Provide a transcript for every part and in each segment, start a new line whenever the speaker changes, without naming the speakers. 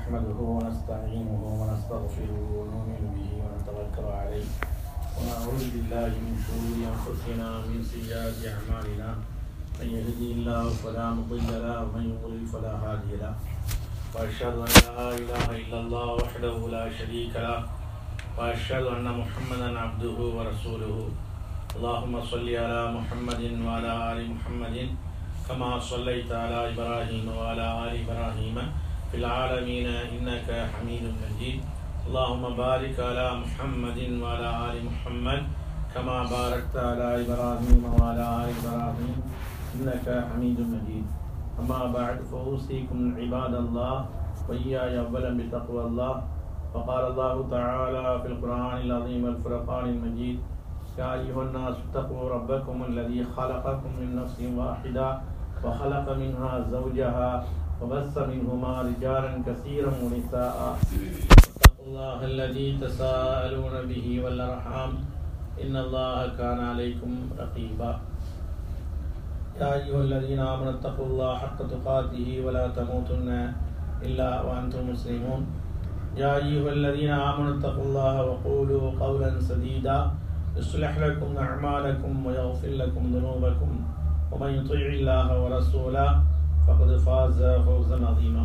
نحمده ونستعينه ونستغفره ونؤمن به ونتوكل عليه ونعوذ بالله من شرور انفسنا ومن سيئات اعمالنا من يهدي الله فلا مضل له ومن يضلل فلا هادي له واشهد ان لا اله الا الله وحده لا شريك له واشهد ان محمدا عبده ورسوله اللهم صل على محمد وعلى ال محمد كما صليت على ابراهيم وعلى ال ابراهيم في العالمين انك حميد مجيد اللهم بارك على محمد وعلى ال محمد كما باركت على ابراهيم وعلى ال ابراهيم انك حميد مجيد اما بعد فاوصيكم عباد الله واياي اولا بتقوى الله وقال الله تعالى في القران العظيم الفرقان المجيد يا أيها الناس اتقوا ربكم الذي خلقكم من نفس واحدة وخلق منها زوجها وبث منهما رجالا كثيرا ونساء اتقوا الله الذي تساءلون به والأرحام إن الله كان عليكم رقيبا يا أيها الذين آمنوا اتقوا الله حق تقاته ولا تموتن إلا وأنتم مسلمون يا أيها الذين آمنوا اتقوا الله وقولوا قولا سديدا يصلح لكم أعمالكم ويغفر لكم ذنوبكم ومن يطيع الله ورسوله فقد فاز فوزا عظيما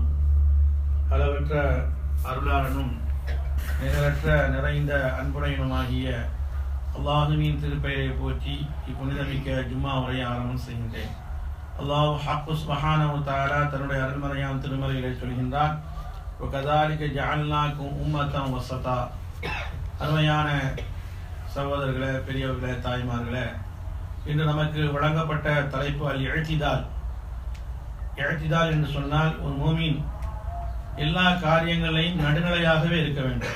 அளவற்ற அருளாளனும் நிகரற்ற நிறைந்த அன்புடையனுமாகிய அல்லாஹுவின் திருப்பெயரை போற்றி இப்புனிதமிக்க ஜும்மா உரையை ஆரம்பம் செய்கின்றேன் அல்லாஹ் ஹக்கு சுபஹானஹு தஆலா தன்னுடைய அருள்மறையாம் திருமறையிலே சொல்கின்றார் وكذلك جعلناكم أمة وسطا அருமையான சகோதரர்களே பெரியவர்களே தாய்மார்களே இன்று நமக்கு வழங்கப்பட்ட தலைப்பு அல் எழுத்திதால் எழுத்திதால் என்று சொன்னால் ஒரு மூமின் எல்லா காரியங்களையும் நடுநிலையாகவே இருக்க வேண்டும்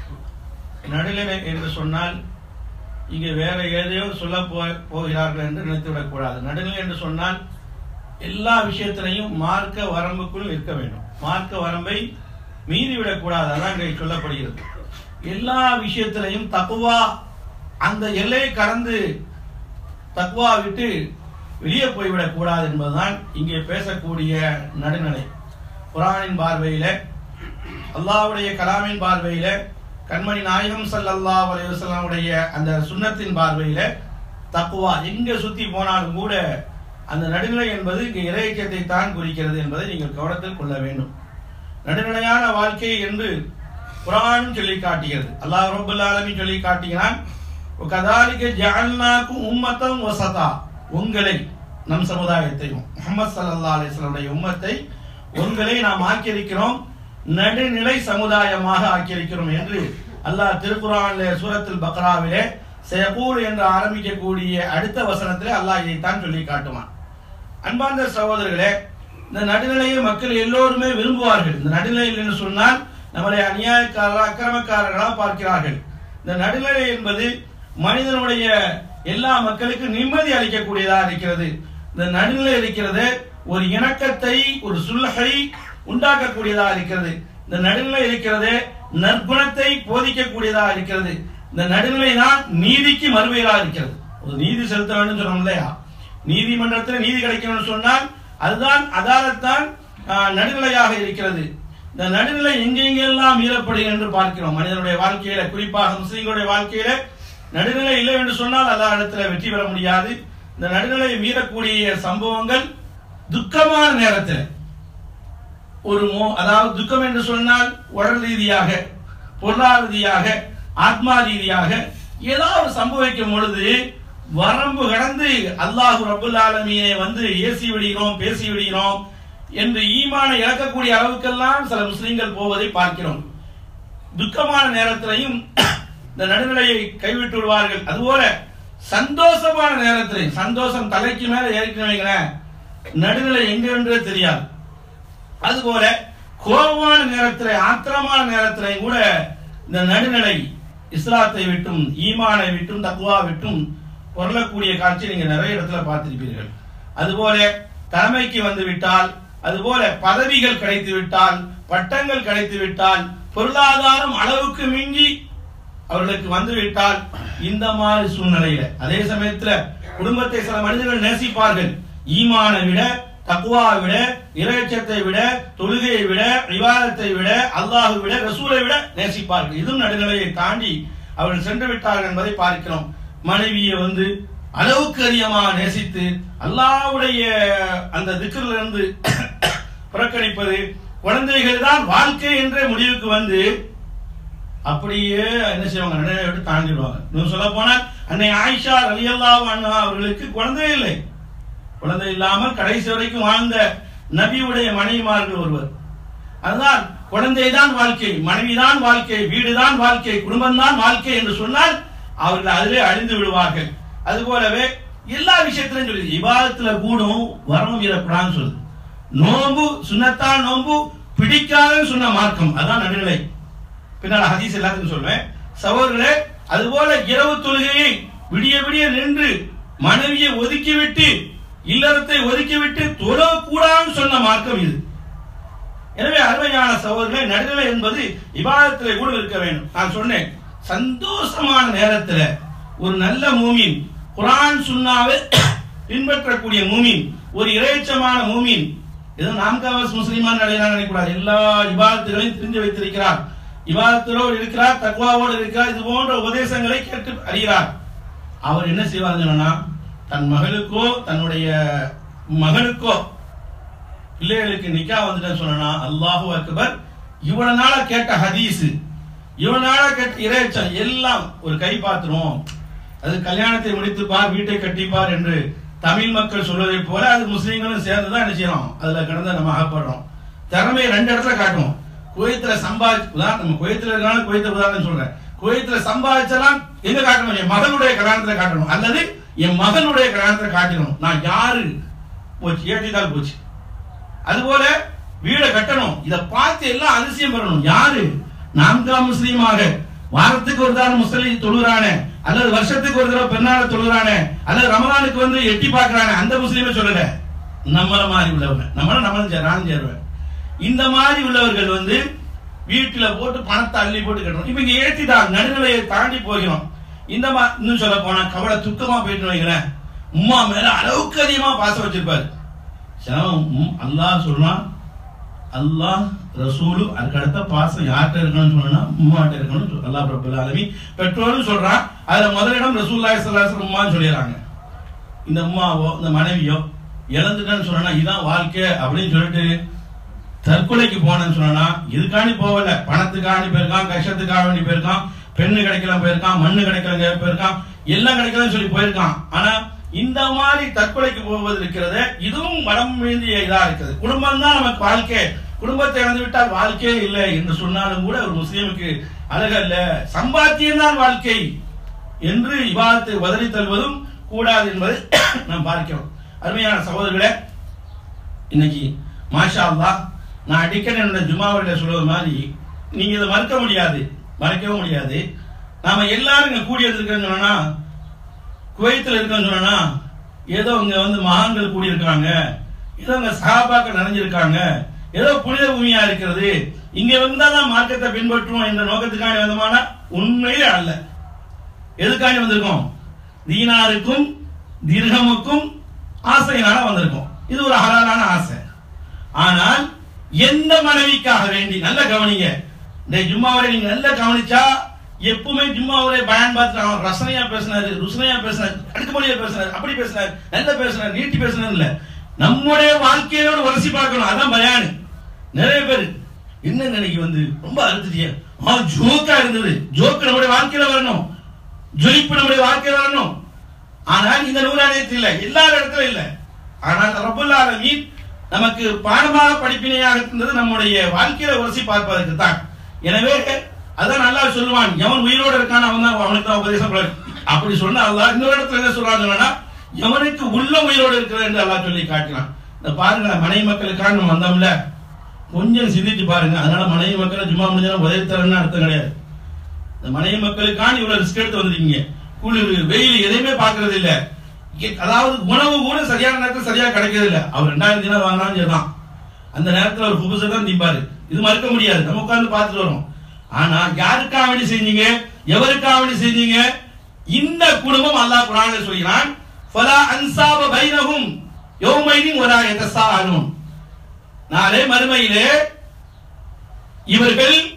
நடுநிலை என்று சொன்னால் இங்கே வேற ஏதையோ சொல்ல போ போகிறார்கள் என்று நினைத்துவிடக்கூடாது நடுநிலை என்று சொன்னால் எல்லா விஷயத்திலையும் மார்க்க வரம்புக்குள் இருக்க வேண்டும் மார்க்க வரம்பை மீறிவிடக்கூடாது அதான் இங்கே சொல்லப்படுகிறது எல்லா விஷயத்திலையும் தக்குவா அந்த எல்லையை கடந்து தக்குவா விட்டு வெளியே போய்விடக் கூடாது என்பதுதான் இங்கே பேசக்கூடிய நடுநிலை குரானின் பார்வையில அல்லாவுடைய கலாமின் பார்வையில கண்மணி நாயகம் சல்லல்லா அலையுடைய அந்த சுண்ணத்தின் பார்வையில தக்குவா எங்க சுத்தி போனாலும் கூட அந்த நடுநிலை என்பது இங்கே இறையச்சத்தை தான் குறிக்கிறது என்பதை நீங்கள் கவனத்தில் கொள்ள வேண்டும் நடுநிலையான வாழ்க்கை என்று குரானும் சொல்லி காட்டுகிறது அல்லாஹ் ரபுல் ஆலமின் சொல்லி காட்டுகிறான் கதாலிக்க ஜஅல்னாக்கும் உம்மத்தம் வசதா உங்களை நம் சமுதாயத்தையும் முகமது சல்லா அலிஸ்லமுடைய உம்மத்தை உங்களை நாம் ஆக்கியிருக்கிறோம் நடுநிலை சமுதாயமாக ஆக்கியிருக்கிறோம் என்று அல்லாஹ் திருக்குறானிலே சூரத்தில் பக்ராவிலே செயகூர் என்று ஆரம்பிக்கக்கூடிய அடுத்த வசனத்திலே அல்லாஹ் இதைத்தான் சொல்லி காட்டுவான் அன்பார்ந்த சகோதரர்களே இந்த நடுநிலையை மக்கள் எல்லோருமே விரும்புவார்கள் இந்த நடுநிலையில் என்று சொன்னால் நம்மளை அநியாயக்காரர் அக்கிரமக்காரர்களாக பார்க்கிறார்கள் இந்த நடுநிலை என்பது மனிதனுடைய எல்லா மக்களுக்கும் நிம்மதி அளிக்கக்கூடியதாக இருக்கிறது இந்த நடுநிலை இருக்கிறது ஒரு இணக்கத்தை ஒரு சுல்கை உண்டாக்கக்கூடியதாக இருக்கிறது இந்த நடுநிலை இருக்கிறது நற்குணத்தை போதிக்கக்கூடியதாக இருக்கிறது இந்த நடுநிலை தான் நீதிக்கு மறுமையிலாக இருக்கிறது ஒரு நீதி செலுத்த வேண்டும் சொன்னோம் இல்லையா நீதிமன்றத்தில் நீதி கிடைக்கணும்னு சொன்னால் அதுதான் அதாலத்தான் நடுநிலையாக இருக்கிறது இந்த நடுநிலை எங்கெங்கெல்லாம் மீறப்படுகிறது என்று பார்க்கிறோம் மனிதனுடைய வாழ்க்கையில குறிப்பாக முஸ்லீம்களுடைய வாழ்க்கையில நடுநிலை இல்லை என்று சொன்னால் அல்லா இடத்துல வெற்றி பெற முடியாது இந்த நடுநிலையை மீறக்கூடிய சம்பவங்கள் துக்கமான நேரத்தில் ஒரு மோ அதாவது துக்கம் என்று சொன்னால் உடல் ரீதியாக பொருளாதார ரீதியாக ஆத்மா ரீதியாக ஏதாவது சம்பவிக்கும் பொழுது வரம்பு கடந்து அல்லாஹு ரபுல் ஆலமியை வந்து ஏசி விடுகிறோம் பேசி விடுகிறோம் என்று ஈமானை இழக்கக்கூடிய அளவுக்கெல்லாம் சில முஸ்லிம்கள் போவதை பார்க்கிறோம் துக்கமான நேரத்திலையும் இந்த நடுநிலையை கைவிட்டு விடுவார்கள் அதுபோல சந்தோஷமான நேரத்திலையும் சந்தோஷம் தலைக்கு மேல ஏற்கனவே நடுநிலை எங்க என்றே தெரியாது அதுபோல கோபமான நேரத்தில் ஆத்திரமான நேரத்திலையும் கூட இந்த நடுநிலை இஸ்லாத்தை விட்டும் ஈமானை விட்டும் தக்குவா விட்டும் பொருளக்கூடிய காட்சி நீங்க நிறைய இடத்துல பார்த்திருப்பீர்கள் அதுபோல தலைமைக்கு வந்து விட்டால் அதுபோல பதவிகள் கிடைத்து விட்டால் பட்டங்கள் கிடைத்து விட்டால் பொருளாதாரம் அளவுக்கு மிஞ்சி அவர்களுக்கு வந்து விட்டால் இந்த மாதிரி சூழ்நிலையில அதே சமயத்துல குடும்பத்தை சில மனிதர்கள் நேசிப்பார்கள் ஈமானை விட தக்குவாவை விட இறைச்சத்தை விட தொழுகையை விட விவாதத்தை விட அல்லாஹை விட ரசூலை விட நேசிப்பார்கள் இதுவும் நடுநிலையை தாண்டி அவர்கள் சென்று விட்டார்கள் என்பதை பார்க்கிறோம் மனைவியை வந்து அளவுக்கு அதிகமாக நேசித்து அல்லாஹ்வுடைய அந்த திக்கில் இருந்து புறக்கணிப்பது குழந்தைகள் தான் வாழ்க்கை என்ற முடிவுக்கு வந்து அப்படியே என்ன செய்வாங்க நடுநிலை விட்டு தாண்டிடுவாங்க இன்னும் சொல்ல போனால் அன்னை ஆயிஷா ரலியல்லாஹு அன்ஹா அவர்களுக்கு குழந்தை இல்லை குழந்தை இல்லாமல் கடைசி வரைக்கும் வாழ்ந்த நபியுடைய மனைவிமார்கள் ஒருவர் அதுதான் குழந்தை தான் வாழ்க்கை மனைவிதான் வாழ்க்கை வீடுதான் வாழ்க்கை குடும்பம்தான் வாழ்க்கை என்று சொன்னால் அவர்கள் அதிலே அழிந்து விடுவார்கள் அது போலவே எல்லா விஷயத்திலும் சொல்லி இபாதத்துல கூடும் வரமும் இறப்படான்னு சொல்லுது நோம்பு சுண்ணத்தான் நோம்பு பிடிக்காதுன்னு சொன்ன மார்க்கம் அதான் நடுநிலை பின்னால் ஹதீஸ் எல்லாத்துக்கும் சொல்வேன் சகோதரர்களே அதுபோல இரவு தொழுகையை விடிய விடிய நின்று மனைவியை ஒதுக்கிவிட்டு இல்லறத்தை ஒதுக்கிவிட்டு தொழக்கூடாதுன்னு சொன்ன மார்க்கம் இது எனவே அருமையான சகோதரர்களே நடுநிலை என்பது இபாதத்திலே கூட இருக்க வேண்டும் நான் சொன்னேன் சந்தோஷமான நேரத்துல ஒரு நல்ல மூமின் குரான் சுன்னாவை பின்பற்றக்கூடிய மூமின் ஒரு இறைச்சமான மூமின் ஏதோ நான்காவது முஸ்லிமான நிலையில நினைக்கூடாது எல்லா இபாதத்துகளையும் தெரிஞ்சு வைத்திருக்கிறார் இபாதத்தோடு இருக்கிறார் தக்வாவோடு இருக்கிறார் இது போன்ற உபதேசங்களை கேட்டு அறிகிறார் அவர் என்ன செய்வாருன்னா தன் மகளுக்கோ தன்னுடைய மகனுக்கோ பிள்ளைகளுக்கு நிக்கா வந்துட்டேன்னு சொன்னா அல்லாஹு அக்பர் இவ்வளவு நாளா கேட்ட ஹதீஸ் இவ்வளவு நாளா கேட்ட இறைச்சம் எல்லாம் ஒரு கை பாத்துரும் அது கல்யாணத்தை முடித்துப்பார் வீட்டை கட்டிப்பார் என்று தமிழ் மக்கள் சொல்வதை போல அது முஸ்லீம்களும் சேர்ந்து தான் என்ன செய்யறோம் அதுல கடந்து நம்ம அகப்படுறோம் திறமையை ரெண்டு இடத்துல காட்டுவோம் குவைத்துல சம்பாதிச்சு உதாரணம் நம்ம குவைத்துல இருக்காலும் குவைத்த உதாரணம் சொல்றேன் குவைத்துல சம்பாதிச்சலாம் எங்க காட்டணும் என் மகனுடைய கல்யாணத்துல காட்டணும் அல்லது என் மகனுடைய கல்யாணத்துல காட்டணும் நான் யாரு போச்சு ஏற்றிதான் போச்சு அதுபோல வீடை கட்டணும் இத பார்த்து எல்லாம் அதிசயம் பெறணும் யாரு நான்காம் முஸ்லீமாக வாரத்துக்கு ஒரு தடவை முஸ்லீம் தொழுகிறானே அல்லது வருஷத்துக்கு ஒரு தடவை பெண்ணால தொழுகிறானே அல்லது ரமலானுக்கு வந்து எட்டி பார்க்கறானே அந்த முஸ்லீமை சொல்லல நம்மள மாதிரி உள்ளவங்க நம்மள நம்மளும் சே- நானும் சேருவேன் இந்த மாதிரி உள்ளவர்கள் வந்து வீட்டுல போட்டு பணத்தை அள்ளி போட்டு கட்டணும் இப்ப இங்க ஏத்திதான் நடுநிலையை தாண்டி போகிறோம் இந்த மா இன்னும் சொல்ல போனா கவலை துக்கமா போயிட்டு வைங்களேன் உம்மா மேல அளவுக்கு அதிகமா பாசம் வச்சிருப்பாரு சிலவன் உம் அல்லாஹ் சொல்றான் அல்லாஹ் ரசூலு அதுக்கு அடுத்த பாசம் யார்கிட்ட இருக்கணும்னு சொன்னா உம்மாட்ட இருக்கணும் சொல்~ அல்லாஹ் ரப்பல் ஆலமீன் பெற்றோரும் சொல்றான் அதுல முதலிடம் ரசூலுல்லாஹி ஸல்லல்லாஹு அலைஹி வஸல்லம் உம்மான்னு சொல்லிடுறாங்க இந்த உம்மாவோ இந்த மனைவியோ இழந்துட்டேன்னு சொன்னா இதான் வாழ்க்கை அப்படின்னு சொல்லிட்டு தற்கொலைக்கு போனேன்னு சொன்னா இதுக்காண்டி போகல பணத்துக்காண்டி போயிருக்கான் கஷ்டத்துக்காக வேண்டி போயிருக்கான் பெண்ணு கிடைக்கலாம் போயிருக்கான் மண்ணு கிடைக்கலங்க போயிருக்கான் எல்லாம் கிடைக்கலன்னு சொல்லி போயிருக்கான் ஆனா இந்த மாதிரி தற்கொலைக்கு போவது இருக்கிறது இதுவும் மனம் மீந்திய இதா இருக்குது குடும்பம் தான் நமக்கு வாழ்க்கை குடும்பத்தை இழந்து விட்டால் வாழ்க்கையே இல்லை என்று சொன்னாலும் கூட ஒரு முஸ்லீமுக்கு அழகல்ல சம்பாத்தியம் தான் வாழ்க்கை என்று இவாதத்தை உதறி தருவதும் கூடாது என்பதை நாம் பார்க்கிறோம் அருமையான சகோதரர்களே இன்னைக்கு மாஷா அல்லாஹ் நான் அடிக்கடி என்னோட ஜும்மாவில் சொல்வது மாதிரி நீங்க இதை மறுக்க முடியாது மறைக்கவும் முடியாது நாம எல்லாரும் இங்க கூடி இருக்கோம்னு சொன்னா குவைத்தில் இருக்கோம்னு சொன்னா ஏதோ இங்க வந்து மகான்கள் கூடி இருக்காங்க ஏதோ இங்க சகாபாக்கள் நிறைஞ்சிருக்காங்க ஏதோ புனித பூமியா இருக்கிறது இங்க வந்தாதான் மார்க்கத்தை பின்பற்றுவோம் என்ற நோக்கத்துக்காக வந்தோமானா உண்மையிலே அல்ல எதுக்காண்டி வந்திருக்கோம் தீனாருக்கும் திர்ஹமுக்கும் ஆசையினால வந்திருக்கோம் இது ஒரு ஹலாலான ஆசை ஆனால் எந்த மனைவிக்காக வேண்டி நல்ல கவனிங்க இந்த ஜும்மாவரை நீங்க நல்லா கவனிச்சா எப்பவுமே ஜும்மாவரை பயன் பார்த்து அவன் ரசனையா பேசினாரு ருசனையா பேசினாரு அடுக்குமொழியா பேசினாரு அப்படி பேசினாரு நல்ல பேசினாரு நீட்டி பேசினாரு இல்ல நம்முடைய வாழ்க்கையோட உரசி பார்க்கணும் அதான் பயானு நிறைய பேர் என்ன நினைக்கு வந்து ரொம்ப அழுத்துட்டிய ஆ ஜோக்கா இருந்தது ஜோக்கு நம்முடைய வாழ்க்கையில வரணும் ஜொலிப்பு நம்முடைய வாழ்க்கையில வரணும் ஆனால் இந்த நூலாலயத்தில் இல்லை எல்லா இடத்துல இல்லை ஆனால் ரபுல் ஆலமீன் நமக்கு பாடமாக படிப்பினையாக இருந்தது நம்முடைய வாழ்க்கையில உரசி பார்ப்பதற்கு தான் எனவே அதான் நல்லா சொல்லுவான் எவன் உயிரோடு இருக்கான் அவன் தான் அவனுக்கு தான் உபதேசம் பண்ணு. அப்படி சொன்னா அல்லாஹ் இன்னொரு இடத்துல என்ன சொல்றான்னு சொன்னா எவனுக்கு உள்ள உயிரோடு இருக்கிறது என்று அல்லாஹ் சொல்லி காட்டினான் இந்த பாருங்க மனைவி மக்களுக்காக நம்ம வந்தோம்ல கொஞ்சம் சிந்திச்சு பாருங்க அதனால மனைவி மக்களை சும்மா முடிஞ்சா உதவி தரேன்னு அர்த்தம் கிடையாது இந்த மனைவி மக்களுக்காண்டி இவ்வளவு ரிஸ்க் எடுத்து வந்திருக்கீங்க குளிர் வெயில் எதையுமே பாக்குறது இல்ல இங்க- அதாவது உணவு கூட சரியான நேரத்தில் சரியா கிடைக்கிறது இல்ல அவர் ரெண்டாயிரம் தினம் வாங்கினாலும் சரிதான் அந்த நேரத்துல ஒரு புதுசை தான் திம்பாரு இது மறுக்க முடியாது நம்ம உட்கார்ந்து பார்த்துட்டு வரோம் ஆனா யாருக்காக வேண்டி செஞ்சீங்க எவருக்காக வேண்டி செஞ்சீங்க இந்த குடும்பம் அல்லாஹ் குரானில் சொல்கிறான் ஃபலா அன்சாப பைனஹும்
யோமைதின் ஒரு எதசாலும் நாளை மறுமையிலே இவர்கள்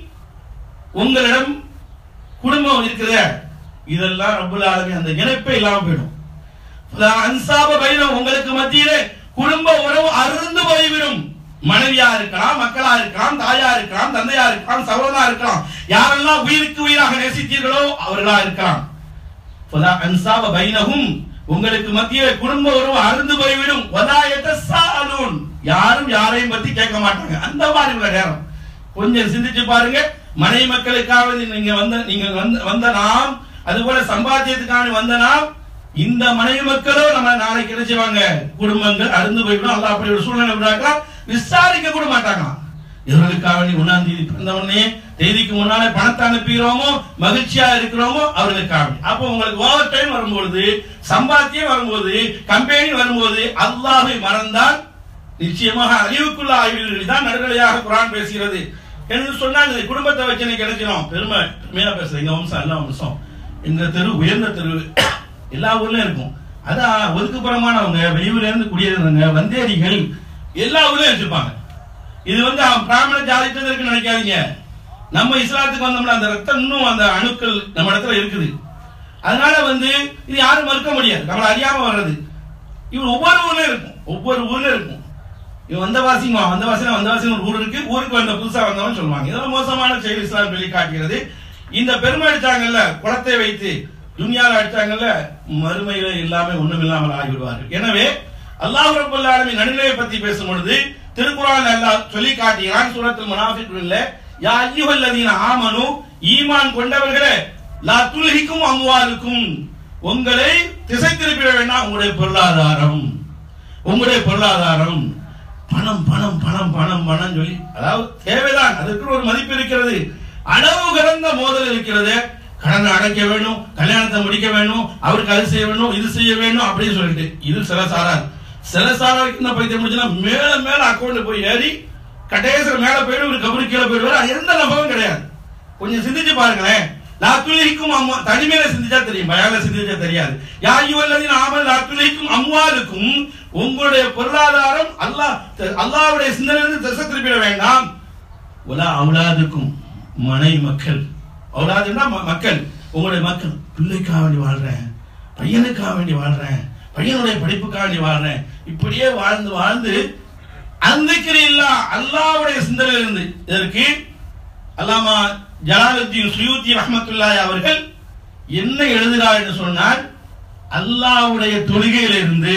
உங்களிடம் குடும்பம் இருக்கிற இதெல்லாம் ரப்புல் ஆலமீன் அந்த இணைப்பே இல்லாம போயிடும் ஃபலா அன்சாப பைனம் உங்களுக்கு மத்தியிலே குடும்ப உறவு அருந்து போய்விடும் மனைவியா இருக்கலாம் மக்களா இருக்கலாம் தாயா இருக்கலாம் தந்தையா இருக்கலாம் சகோதரா இருக்கலாம் யாரெல்லாம் உயிருக்கு உயிராக நேசித்தீர்களோ அவர்களா இருக்கலாம் ஃபலா அன்சாப பைனஹும் உங்களுக்கு மத்தியிலே குடும்ப உறவு அருந்து போய்விடும் வலா யதசாலூன் யாரும் யாரையும் பத்தி கேட்க மாட்டாங்க அந்த மாதிரி உள்ள நேரம் கொஞ்சம் சிந்திச்சு பாருங்க மனை மக்களுக்காக நீங்க வந்த நீங்க வந்த வந்த நாம் அதுபோல சம்பாத்தியத்துக்காக வந்த நாம் இந்த மனைவி மக்களோ நம்ம நாளைக்கு என்ன செய்வாங்க குடும்பங்கள் அருந்து போய்விடும் அல்லாஹ் அப்படி ஒரு சூழ்நிலை உண்டாக்கலாம் விசாரிக்க கூட மாட்டாங்களாம் இவர்களுக்காக வேண்டி ஒன்னாம் தேதி பிறந்த உடனே தேதிக்கு முன்னாலே பணத்தை அனுப்புகிறோமோ மகிழ்ச்சியா இருக்கிறோமோ அவர்களுக்காக வேண்டி. அப்போ உங்களுக்கு ஓவர் டைம் வரும்பொழுது சம்பாத்தியம் வரும்போது கம்பெனி வரும்போது அல்லாஹை மறந்தால் நிச்சயமாக அழிவுக்குள்ள ஆய்வுகளில் தான் நடுநிலையாக குரான் பேசுகிறது என்று சொன்னால் இந்த குடும்பத்தை வச்சு எனக்கு கிடைச்சிடும் பெருமை பெருமையா பேசுறேன் எங்க வம்சம் எல்லா வம்சம் எங்க தெரு உயர்ந்த தெரு எல்லா ஊர்லயும் இருக்கும் அதான் ஒதுக்குப்புறமானவங்க வெளியூர்ல இருந்து குடியிருந்தவங்க வந்தேரிகள் எல்லா ஊர்லயும் வச்சிருப்பாங்க இது வந்து அவன் பிராமண ஜாதிட்டு இருக்குன்னு நினைக்காதீங்க நம்ம இஸ்லாத்துக்கு வந்தோம்னா அந்த ரத்தம் இன்னும் அந்த அணுக்கள் நம்ம இடத்துல இருக்குது அதனால வந்து இது யாரும் மறுக்க முடியாது நம்மள அறியாம வர்றது இவர் ஒவ்வொரு ஊர்ல இருக்கும் ஒவ்வொரு ஊர்ல இருக்கும் இவன் வந்தவாசிங்க வந்தவாசினா வந்தவாசி ஒரு ஊர் இருக்கு ஊருக்கு வந்த புதுசா வந்தவன் சொல்லுவாங்க இதெல்லாம் மோசமான செயல் இஸ்லாம் வெளி காட்டுகிறது இந்த பெருமை அடிச்சாங்கல்ல குளத்தை வைத்து துனியால அடிச்சாங்கல்ல மறுமையில இல்லாம ஒண்ணும் இல்லாமல் ஆகிவிடுவார்கள் எனவே அல்லாஹ் ரப்பல் ஆலமீன் நடுநிலையை பத்தி பேசும் பொழுது திருக்குறான் அல்லாஹ் சொல்லி காட்டுகிறான் சூரத்துல் முனாஃபிக்குன்ல யா அய்யுஹல்லதீன ஆமனு ஈமான் கொண்டவர்களே லா துல்ஹிக்கும் அம்வாலுக்கும் உங்களை திசை திருப்பிட வேண்டாம் உங்களுடைய பொருளாதாரம் உங்களுடைய பொருளாதாரம் பணம் பணம் பணம் பணம் பணம் சொல்லி அதாவது தேவைதான் அதற்கு ஒரு மதிப்பு இருக்கிறது அளவு கடந்த மோதல் இருக்கிறது கடனை அடைக்க வேணும் கல்யாணத்தை முடிக்க வேணும் அவருக்கு அது செய்ய வேணும் இது செய்ய வேணும் அப்படின்னு சொல்லிட்டு இது சில சாரார் சில சாராருக்கு என்ன பைத்தியம் முடிச்சுன்னா மேல மேல அக்கௌண்ட் போய் ஏறி கடைசியில் மேல போயிடும் ஒரு கபரு கீழே போயிடுவார் அது எந்த லாபமும் கிடையாது கொஞ்சம் சிந்திச்சு பாருங்களேன் லாத்துலிக்கும் அம்மா தனிமையில சிந்திச்சா தெரியும் பயால சிந்திச்சா தெரியாது யாயுவல்லதின் ஆமல் லாத்துலிக்கும் அம்வாலுக்கும் உங்களுடைய பொருளாதாரம் அல்லாஹ் அல்லாஹ்வுடைய சிந்தனையிலிருந்து திசை திருப்பிட வேண்டாம் உலா அவுலாதுக்கும் மனை மக்கள் அவுலாதுன்னா ம- மக்கள் உங்களுடைய மக்கள் பிள்ளைக்காக வேண்டி வாழ்றேன் பையனுக்காக வேண்டி வாழ்றேன் பையனுடைய படிப்புக்காக வேண்டி வாழ்றேன் இப்படியே வாழ்ந்து வாழ்ந்து அந்திக்கிற இல்லா அல்லாவுடைய சிந்தனையிலிருந்து இதற்கு அல்லாமா ஜலாலுத்தீன் சுயூத்தி ரஹ்மத்துல்லாஹி அவர்கள் என்ன எழுதுகிறார் என்று சொன்னால் அல்லாஹ்வுடைய தொழுகையிலிருந்து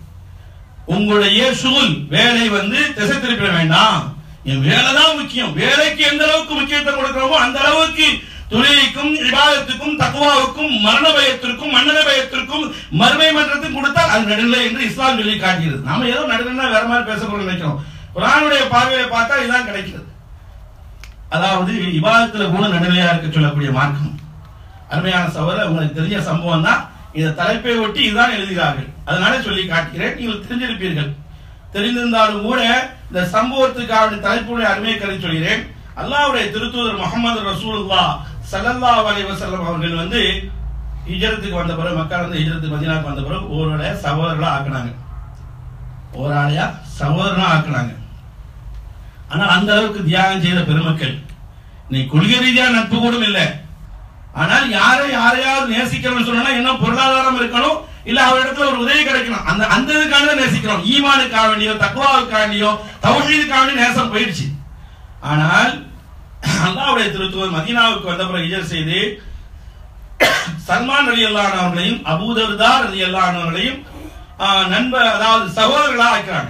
உங்களுடைய சுகுல் வேலை வந்து திசை திருப்பிட வேண்டாம் என் வேலை தான் முக்கியம் வேலைக்கு எந்த அளவுக்கு முக்கியத்துவம் கொடுக்கிறோமோ அந்த அளவுக்கு தொழிலுக்கும் இபாதத்துக்கும் தக்குவாவுக்கும் மரண பயத்திற்கும் மன்னன பயத்திற்கும் மறுமை மன்றத்துக்கும் கொடுத்தால் அது நடுநிலை என்று இஸ்லாம் சொல்லி காட்டுகிறது நாம ஏதோ நடுநிலை வேற மாதிரி பேச போறோம் நினைக்கிறோம் குரானுடைய பார்வையை பார்த்தா இதுதான் கிடைக்கிறது அதாவது இபாதத்துல கூட நடுநிலையா இருக்க சொல்லக்கூடிய மார்க்கம் அருமையான சகோதரர் உங்களுக்கு தெரிஞ்ச சம்பவம் தான் இந்த தலைப்பை ஒட்டி இதுதான் எழுதுகிறார்கள் அதனால சொல்லி காட்டுகிறேன் நீங்கள் தெரிஞ்சிருப்பீர்கள் தெரிந்திருந்தாலும் கூட இந்த சம்பவத்துக்காக தலைப்புடைய அருமையை கருதி சொல்கிறேன் அல்லாஹ்வுடைய திருத்தூதர் முகமது ரசூலுல்லா ஸல்லல்லாஹு அலைஹி வஸல்லம் அவர்கள் வந்து ஹிஜ்ரத்துக்கு வந்த பிறகு மக்கள் வந்து ஹிஜ்ரத்துக்கு மதீனாக்கு வந்த பிறகு ஒருவரைய சகோதரர்களா ஆக்குனாங்க ஒரு ஆளையா சகோதரனா ஆக்குனாங்க ஆனால் அந்த அளவுக்கு தியாகம் செய்த பெருமக்கள் நீ கொள்கை ரீதியா நட்பு கூட இல்லை ஆனால் யாரை யாரையாவது நேசிக்கணும்னு சொன்னா என்ன பொருளாதாரம் இருக்கணும் இல்ல அவரிடத்துல ஒரு உதவி கிடைக்கணும் அந்த அந்த இதுக்காக தான் நேசிக்கிறோம் ஈமானுக்காக வேண்டியோ தக்குவாவுக்காக வேண்டியோ தௌஹீதுக்காக வேண்டிய நேசம் போயிடுச்சு ஆனால் அல்லாஹ்வுடைய திருத்துவர் மதீனாவுக்கு வந்த பிறகு ஹிஜர் செய்து சல்மான் அலி அவர்களையும் அபூதர்தா அலி அவர்களையும் நண்பர் அதாவது சகோதரர்களா ஆக்குறாங்க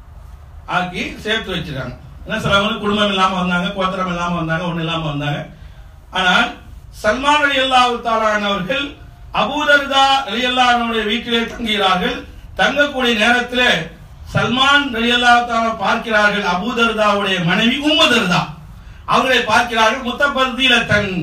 ஆக்கி சேர்த்து வச்சிருக்காங்க என்ன சிலவங்க குடும்பம் இல்லாம வந்தாங்க கோத்திரம் இல்லாம வந்தாங்க ஒண்ணு இல்லாம வந்தாங்க ஆனால் சல்மான் அலி அவர்கள் அபூதர்தா அலி அல்லாஹனுடைய வீட்டிலே தங்குகிறார்கள் தங்கக்கூடிய நேரத்தில் சல்மான் அலி பார்க்கிறார்கள் அபூதர்தாவுடைய மனைவி உம்மதர்தா அவர்களை பார்க்கிறார்கள் முத்தபர்தியில தன்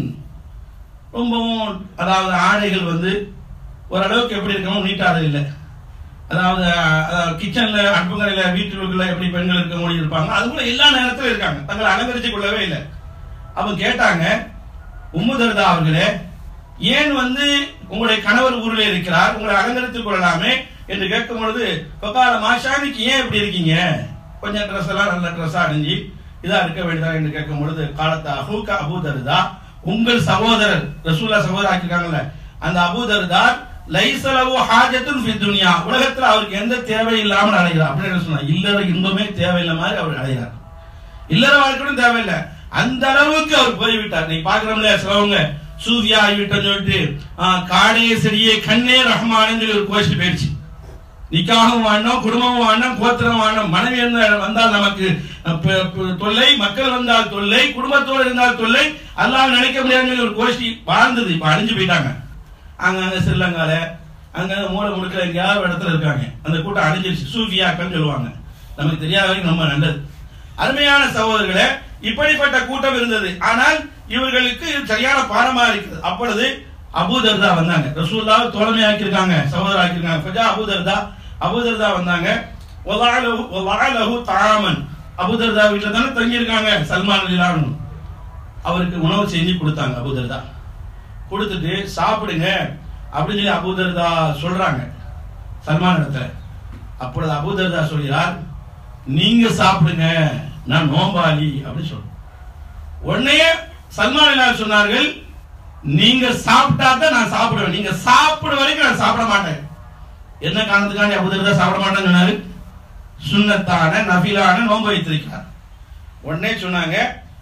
ரொம்பவும் அதாவது ஆடைகள் வந்து ஓரளவுக்கு எப்படி இருக்கணும் நீட்டாக இல்லை அதாவது கிச்சன்ல அடுப்புங்கரையில வீட்டுக்குள்ள எப்படி பெண்கள் இருக்க முடியும் இருப்பாங்க அது போல எல்லா நேரத்திலும் இருக்காங்க தங்களை அலங்கரிச்சு கொள்ளவே இல்லை அவங்க கேட்டாங்க உம்முதர்தா அவர்களே ஏன் வந்து உங்களுடைய கணவர் ஊரில் இருக்கிறார் உங்களை அலங்கரித்துக் கொள்ளலாமே என்று கேட்கும் பொழுது பக்கால மாஷானிக்கு ஏன் இப்படி இருக்கீங்க கொஞ்சம் ட்ரெஸ் எல்லாம் நல்ல ட்ரெஸ்ஸா அணிஞ்சு இதா இருக்க வேண்டியதா என்று கேட்கும் பொழுது காலத்த அஹூக்க அபூதருதா உங்கள் சகோதரர் ரசூல்லா சகோதரர் ஆக்கியிருக்காங்கல்ல அந்த அபூதருதார் லைசலவு ஹாஜத்துன் ஃபி துனியா உலகத்துல அவருக்கு எந்த தேவை இல்லாமல் அடைகிறார் அப்படின்னு சொன்னா இல்லற இன்பமே தேவையில்லை மாதிரி அவர் அடைகிறார் இல்லற வாழ்க்கையும் தேவையில்லை அந்த அளவுக்கு அவர் போய்விட்டார் நீ பாக்குறோம்ல சிலவங்க சூதியா ஆகிவிட்டோம்னு சொல்லிட்டு ஆஹ், காடே செடியே கண்ணே ரஹ்மான்னு சொல்லி ஒரு கோஷ்டி போயிடுச்சு நிக்காகவும் வாழணும் குடும்பமும் வாழணும் கோத்திரம் வாழணும் மனைவி இருந்தா- வந்தால் நமக்கு அஹ், ப- ப- தொல்லை மக்கள் வந்தால் தொல்லை குடும்பத்தோடு இருந்தால் தொல்லை அல்லாஹ் நினைக்க முடியாதுன்னு ஒரு கோஷ்டி வாழ்ந்தது இப்ப அழிஞ்சு போயிட்டாங்க அங்க அங்க ஸ்ரீலங்கால அங்க மூளை முடுக்கல எங்கேயாவது ஒரு இடத்துல இருக்காங்க அந்த கூட்டம் அழிஞ்சிருச்சு சூஃபியாக்கள் சொல்லுவாங்க நமக்கு தெரியாத வரைக்கும் ரொம்ப நல்லது அருமையான சகோதரர்களே இப்படிப்பட்ட கூட்டம் இருந்தது ஆனால் இவர்களுக்கு இது சரியான பாடமா இருக்குது அப்பொழுது அபூதர்தா வந்தாங்க ரசூல்லாவை தோழமை ஆக்கியிருக்காங்க சகோதரர் ஆக்கியிருக்காங்க ஃபஜா அபூதர்தா அபூதர்தா வந்தாங்க வலாலஹு வலாலஹு தாமன் அபூதர்தா வீட்டில் தானே தங்கியிருக்காங்க சல்மான் அலிலான் அவருக்கு உணவு செஞ்சு கொடுத்தாங்க அபூதர்தா கொடுத்துட்டு சாப்பிடுங்க அப்படின்னு சொல்லி அபூதர்தா சொல்றாங்க சல்மான் இடத்துல அப்பொழுது அபூதர்தா சொல்கிறார் நீங்க சாப்பிடுங்க நான் நோம்பாளி அப்படின்னு சொல்றேன் உடனே சல்மான் அலிலான் சொன்னார்கள் நீங்க சாப்பிட்டா தான் நான் சாப்பிடுவேன் நீங்க சாப்பிட வரைக்கும் நான் சாப்பிட மாட்டேன் என்ன காரணத்துக்காண்டி அபூதர்தா சாப்பிட மாட்டேன்னு சொன்னாரு சுன்னத்தான நபிலான நோன்பு வைத்திருக்கிறார் உடனே சொன்னாங்க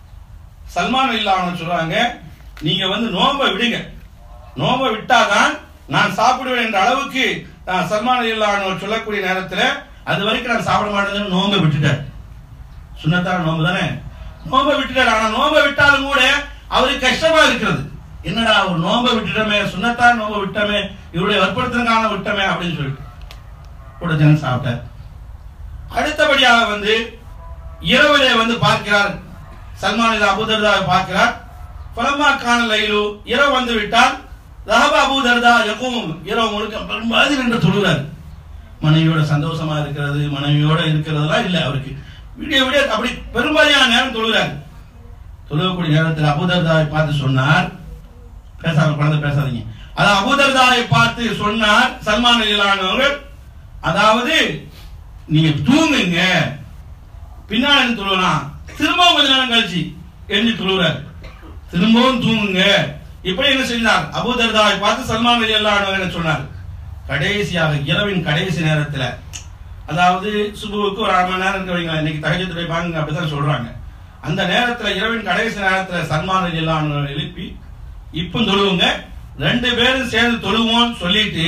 சல்மான் இல்லாம சொல்றாங்க நீங்க வந்து நோன்பை விடுங்க நோன்பை விட்டாதான் நான் சாப்பிடுவேன் என்ற அளவுக்கு நான் சல்மான் இல்லாம சொல்லக்கூடிய நேரத்துல அது வரைக்கும் நான் சாப்பிட மாட்டேன்னு நோன்பை விட்டுட்டார் சுண்ணத்தான நோன்பு தானே நோன்பை விட்டுட்டார் ஆனா நோன்பை விட்டாலும் கூட அவருக்கு கஷ்டமா இருக்கிறது என்னடா ஒரு நோன்பை விட்டுட்டோமே சுண்ணத்தான் நோன்பை விட்டோமே இவருடைய வற்புறுத்தலுக்கான விட்டோமே அப்படின்னு சொல்லிட்டு கூட ஜனம் சாப்பிட்டார் அடுத்தபடியாக வந்து இரவிலே வந்து பார்க்கிறார் சல்மான் அபூதர்தாவை பார்க்கிறார் பலமா காண லைலு இரவு வந்து விட்டால் ரஹப அபூதர்தா எப்பவும் இரவு முழுக்க பெரும்பாதி நின்று தொழுகிறார் மனைவியோட சந்தோஷமா இருக்கிறது மனைவியோட இருக்கிறதெல்லாம் இல்லை அவருக்கு விடிய விடிய அப்படி பெரும்பாலியான நேரம் தொழுகிறார் தொழுகக்கூடிய நேரத்தில் அபூதர்தாவை பார்த்து சொன்னார் பேசாத குழந்தை பேசாதீங்க அது அபூதர்தாவை பார்த்து சொன்னார் சல்மான் அலிலானவர்கள் அதாவது நீங்க தூங்குங்க பின்னாடி தொழுவலாம் திரும்பவும் கொஞ்ச நேரம் கழிச்சு எழுந்து தொழுகிறார் திரும்பவும் தூங்குங்க இப்படி என்ன செஞ்சார் அபூதர்தாவை பார்த்து சல்மான் அலி அல்லாஹ் சொன்னார் கடைசியாக இரவின் கடைசி நேரத்துல அதாவது சுபுவுக்கு ஒரு அரை மணி நேரம் இருக்க வைங்களேன் இன்னைக்கு தகஜத்துறை பாங்க அப்படிதான் சொல்றாங்க அந்த நேரத்துல இரவின் கடைசி நேரத்துல சல்மான் அலி அல்லாஹ் எழுப்பி இப்போ தொழுவுங்க ரெண்டு பேரும் சேர்ந்து தொழுவோம்னு சொல்லிட்டு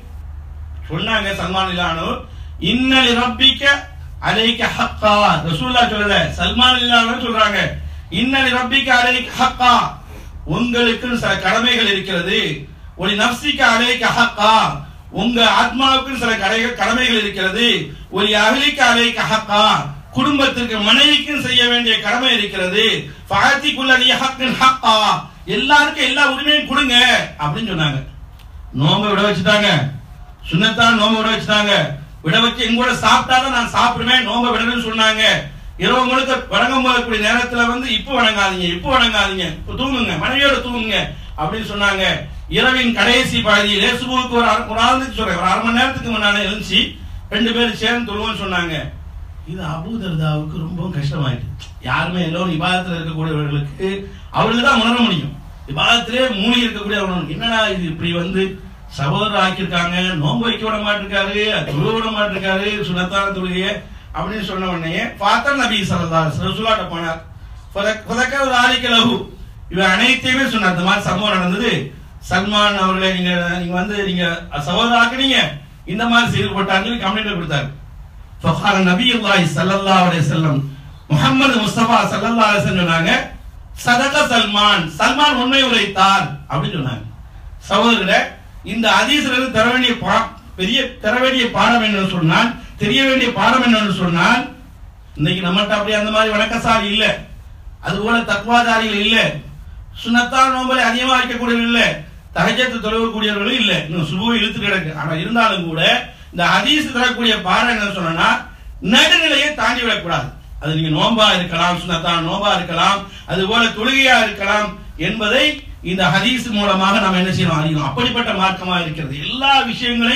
சொன்னாங்க சல்மான் இல்லானு இன்னலி ரப்பிக்க அலைக்க ஹக்கா ரசூல்லா சொல்லல சல்மான் இல்லானு சொல்றாங்க இன்னலி ரப்பிக்க அலைக்க ஹக்கா உங்களுக்கு சில கடமைகள் இருக்கிறது ஒரு நப்சிக்க அலைக்க ஹக்கா உங்க ஆத்மாவுக்கு சில கடை- கடமைகள் இருக்கிறது ஒரு அகலிக்க அலைக்க ஹக்கா குடும்பத்திற்கு மனைவிக்கும் செய்ய வேண்டிய கடமை இருக்கிறது ஃபாத்திக்குள்ள ஹக்கின் ஹக்கா எல்லாருக்கும் எல்லா உரிமையும் கொடுங்க அப்படின்னு சொன்னாங்க நோம்பை விட வச்சுட்டாங்க சுண்ணத்தான் நோம்பை விட வச்சுட்டாங்க விட வச்சு எங்க கூட சாப்பிட்டாதான் நான் சாப்பிடுவேன் நோம்பை விடணும்னு சொன்னாங்க இரவு முழுக்க வணங்கும் போதக்கூடிய நேரத்துல வந்து இப்போ வணங்காதீங்க இப்போ வணங்காதீங்க இப்போ தூங்குங்க மனைவியோட தூங்குங்க அப்படின்னு சொன்னாங்க இரவின் கடைசி பகுதியிலே சுபுவுக்கு ஒரு அரை- ஒரு ஆளுக்கு சொல்றேன் ஒரு அரை மணி நேரத்துக்கு முன்னால எழுந்துச்சு ரெண்டு பேரும் சேர்ந்து தொழுவோம்னு சொன்னாங்க இது அபூதர்தாவுக்கு ரொம்ப கஷ்டமாயிட்டு யாருமே எல்லோரும் இபாதத்தில் இருக்கக்கூடியவர்களுக்கு அவர்களுக்கு தான் உணர முடியும் இபாதத்திலே மூழ்கி இருக்கக்கூடிய உணர்வு என்னடா இது இப்படி வந்து சகோதரர் ஆக்கியிருக்காங்க நோன்பு வைக்க விட மாட்டிருக்காரு தொழுக விட மாட்டிருக்காரு சுனத்தான தொழுகைய அப்படின்னு சொன்ன உடனே பார்த்தா நபி சல்லா ரசூலாட்ட போனார் புதக்கல் ஆலிக்க லகு இவன் அனைத்தையுமே சொன்னார் இந்த மாதிரி சம்பவம் நடந்தது சல்மான் அவர்களை நீங்க நீங்க வந்து நீங்க சகோதரர் ஆக்குனீங்க இந்த மாதிரி செய்து போட்டாங்கன்னு கம்ப்ளைண்ட் கொடுத்தாரு فقال நபி அல்லாஹ் ஸல்லல்லாஹு அலைஹி வஸல்லம் முஹம்மது முஸ்தபா ஸல்லல்லாஹு அலைஹி வஸல்லம் சொன்னாங்க சதக சல்மான் சல்மான் உண்மை உரைத்தார் அப்படின்னு சொன்னாங்க சகோதரர்களே இந்த ஹதீஸ்ல இருந்து தர வேண்டிய பா- பெரிய தர வேண்டிய பாடம் என்னன்னு சொன்னால் தெரிய வேண்டிய பாடம் என்னன்னு சொன்னால் இன்னைக்கு நம்மகிட்ட அப்படி அந்த மாதிரி வணக்கசாலி இல்ல அதுபோல தக்குவாதாரிகள் இல்ல சுனத்தான நோம்பலை அதிகமா வைக்கக்கூடியவர்கள் இல்ல தகஜத்து தொழுவக்கூடியவர்களும் இல்ல இன்னும் சுபுவை இழுத்து கிடக்கு ஆனா இருந்தாலும் கூட இந்த ஹதீஸ் தரக்கூடிய பாடம் என்ன சொன்னா நடுநிலையை தாண்டி விடக்கூடாது அது நீங்க நோம்பா இருக்கலாம் சுனத்தான் நோம்பா இருக்கலாம் அது போல தொழுகையா இருக்கலாம் என்பதை இந்த ஹதீஸ் மூலமாக நாம் என்ன செய்யணும் அறியணும் அப்படிப்பட்ட மார்க்கமா இருக்கிறது எல்லா விஷயங்களையும்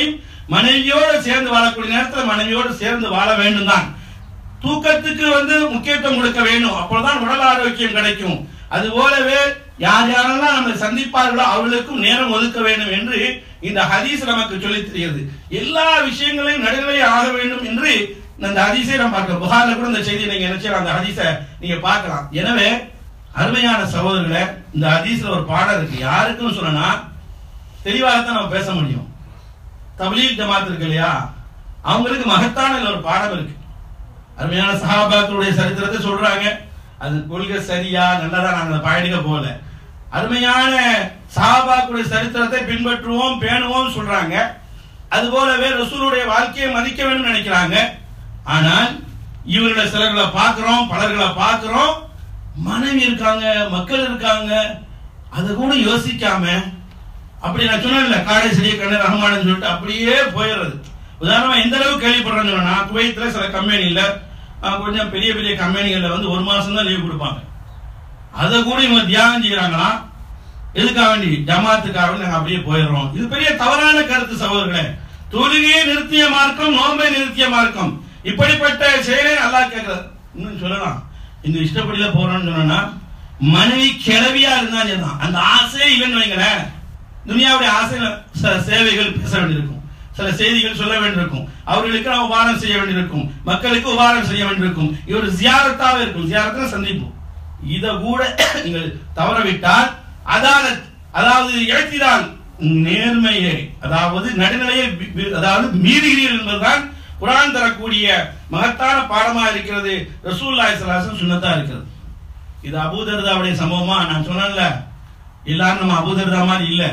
மனைவியோடு சேர்ந்து வாழக்கூடிய நேரத்தில் மனைவியோடு சேர்ந்து வாழ வேண்டும் தான் தூக்கத்துக்கு வந்து முக்கியத்துவம் கொடுக்க வேண்டும் அப்பொழுதுதான் உடல் ஆரோக்கியம் கிடைக்கும் அது போலவே யார் யாரெல்லாம் நம்ம சந்திப்பார்களோ அவர்களுக்கும் நேரம் ஒதுக்க வேண்டும் என்று இந்த ஹதீஸ் நமக்கு சொல்லித் தெரிகிறது எல்லா விஷயங்களையும் நடுநிலை ஆக வேண்டும் என்று அந்த ஹதீஸை நம்ம பார்க்கலாம் புகார்ல கூட இந்த செய்தி நீங்க நினைச்சா அந்த ஹதீஸை நீங்க பார்க்கலாம் எனவே அருமையான சகோதரர்களே இந்த ஹதீஸ்ல ஒரு பாடம் இருக்கு யாருக்கும் சொல்லனா தெளிவாகத்தான் நம்ம பேச முடியும் தப்லீக் ஜமாத் இருக்கு இல்லையா அவங்களுக்கு மகத்தான இதுல ஒரு பாடம் இருக்கு அருமையான சஹாபாக்களுடைய சரித்திரத்தை சொல்றாங்க அது கொள்கை சரியா நல்லதா நாங்க பயணிக்க போல அருமையான சஹாபாக்களுடைய சரித்திரத்தை பின்பற்றுவோம் பேணுவோம் சொல்றாங்க அது போலவே ரசூலுடைய வாழ்க்கையை மதிக்க வேண்டும் நினைக்கிறாங்க ஆனால் இவர்களை சிலர்களை பார்க்கிறோம் பலர்களை பார்க்கிறோம் மனைவி இருக்காங்க மக்கள் இருக்காங்க அதை கூட யோசிக்காம அப்படி நான் சொன்னேன்ல காடை செடிய கண்ணு ரஹமானு சொல்லிட்டு அப்படியே போயிடுறது உதாரணமா எந்த அளவுக்கு கேள்விப்படுறேன்னு சொன்னா குவைத்துல சில கம்பெனில கொஞ்சம் பெரிய பெரிய கம்பெனிகள்ல வந்து ஒரு மாசம் தான் லீவ் கொடுப்பாங்க அதை கூட இவங்க தியாகம் செய்யறாங்களா எதுக்காக வேண்டி ஜமாத்துக்காக வேண்டி நாங்க அப்படியே போயிடுறோம் இது பெரிய தவறான கருத்து சகோதரர்களே தொழுகையை நிறுத்திய மார்க்கம் நோம்பை நிறுத்திய மார்க்கம் இப்படிப்பட்ட செயலை அல்லாஹ் கேட்கிறார் இன்னும் சொல்லலாம் இந்த இஷ்டப்படியில போறோம்னு சொன்னா மனைவி கிளவியா இருந்தா சரிதான் அந்த ஆசையே இல்லைன்னு வைங்களேன் துனியாவுடைய ஆசை சில சேவைகள் பேச வேண்டியிருக்கும் சில செய்திகள் சொல்ல வேண்டியிருக்கும் அவர்களுக்கு நாம் உபாரம் செய்ய வேண்டியிருக்கும் மக்களுக்கு உபாரம் செய்ய வேண்டியிருக்கும் இது ஒரு ஜியாரத்தாக இருக்கும் ஜியாரத்தை சந்திப்போம் இத கூட நீங்கள் தவறவிட்டால் அதாலத் அதாவது இழத்தினால் நேர்மையை அதாவது நடுநிலையை வி- வி- அதாவது மீறுகிறீர்கள் என்பதுதான் குரான் தரக்கூடிய மகத்தான பாடமா இருக்கிறது ரசூல்லாய் சலாசன் சுன்னத்தா இருக்கிறது இது அபூதர்தாவுடைய சம்பவமா நான் சொன்னேன்ல எல்லாரும் நம்ம அபூதர்தா மாதிரி இல்ல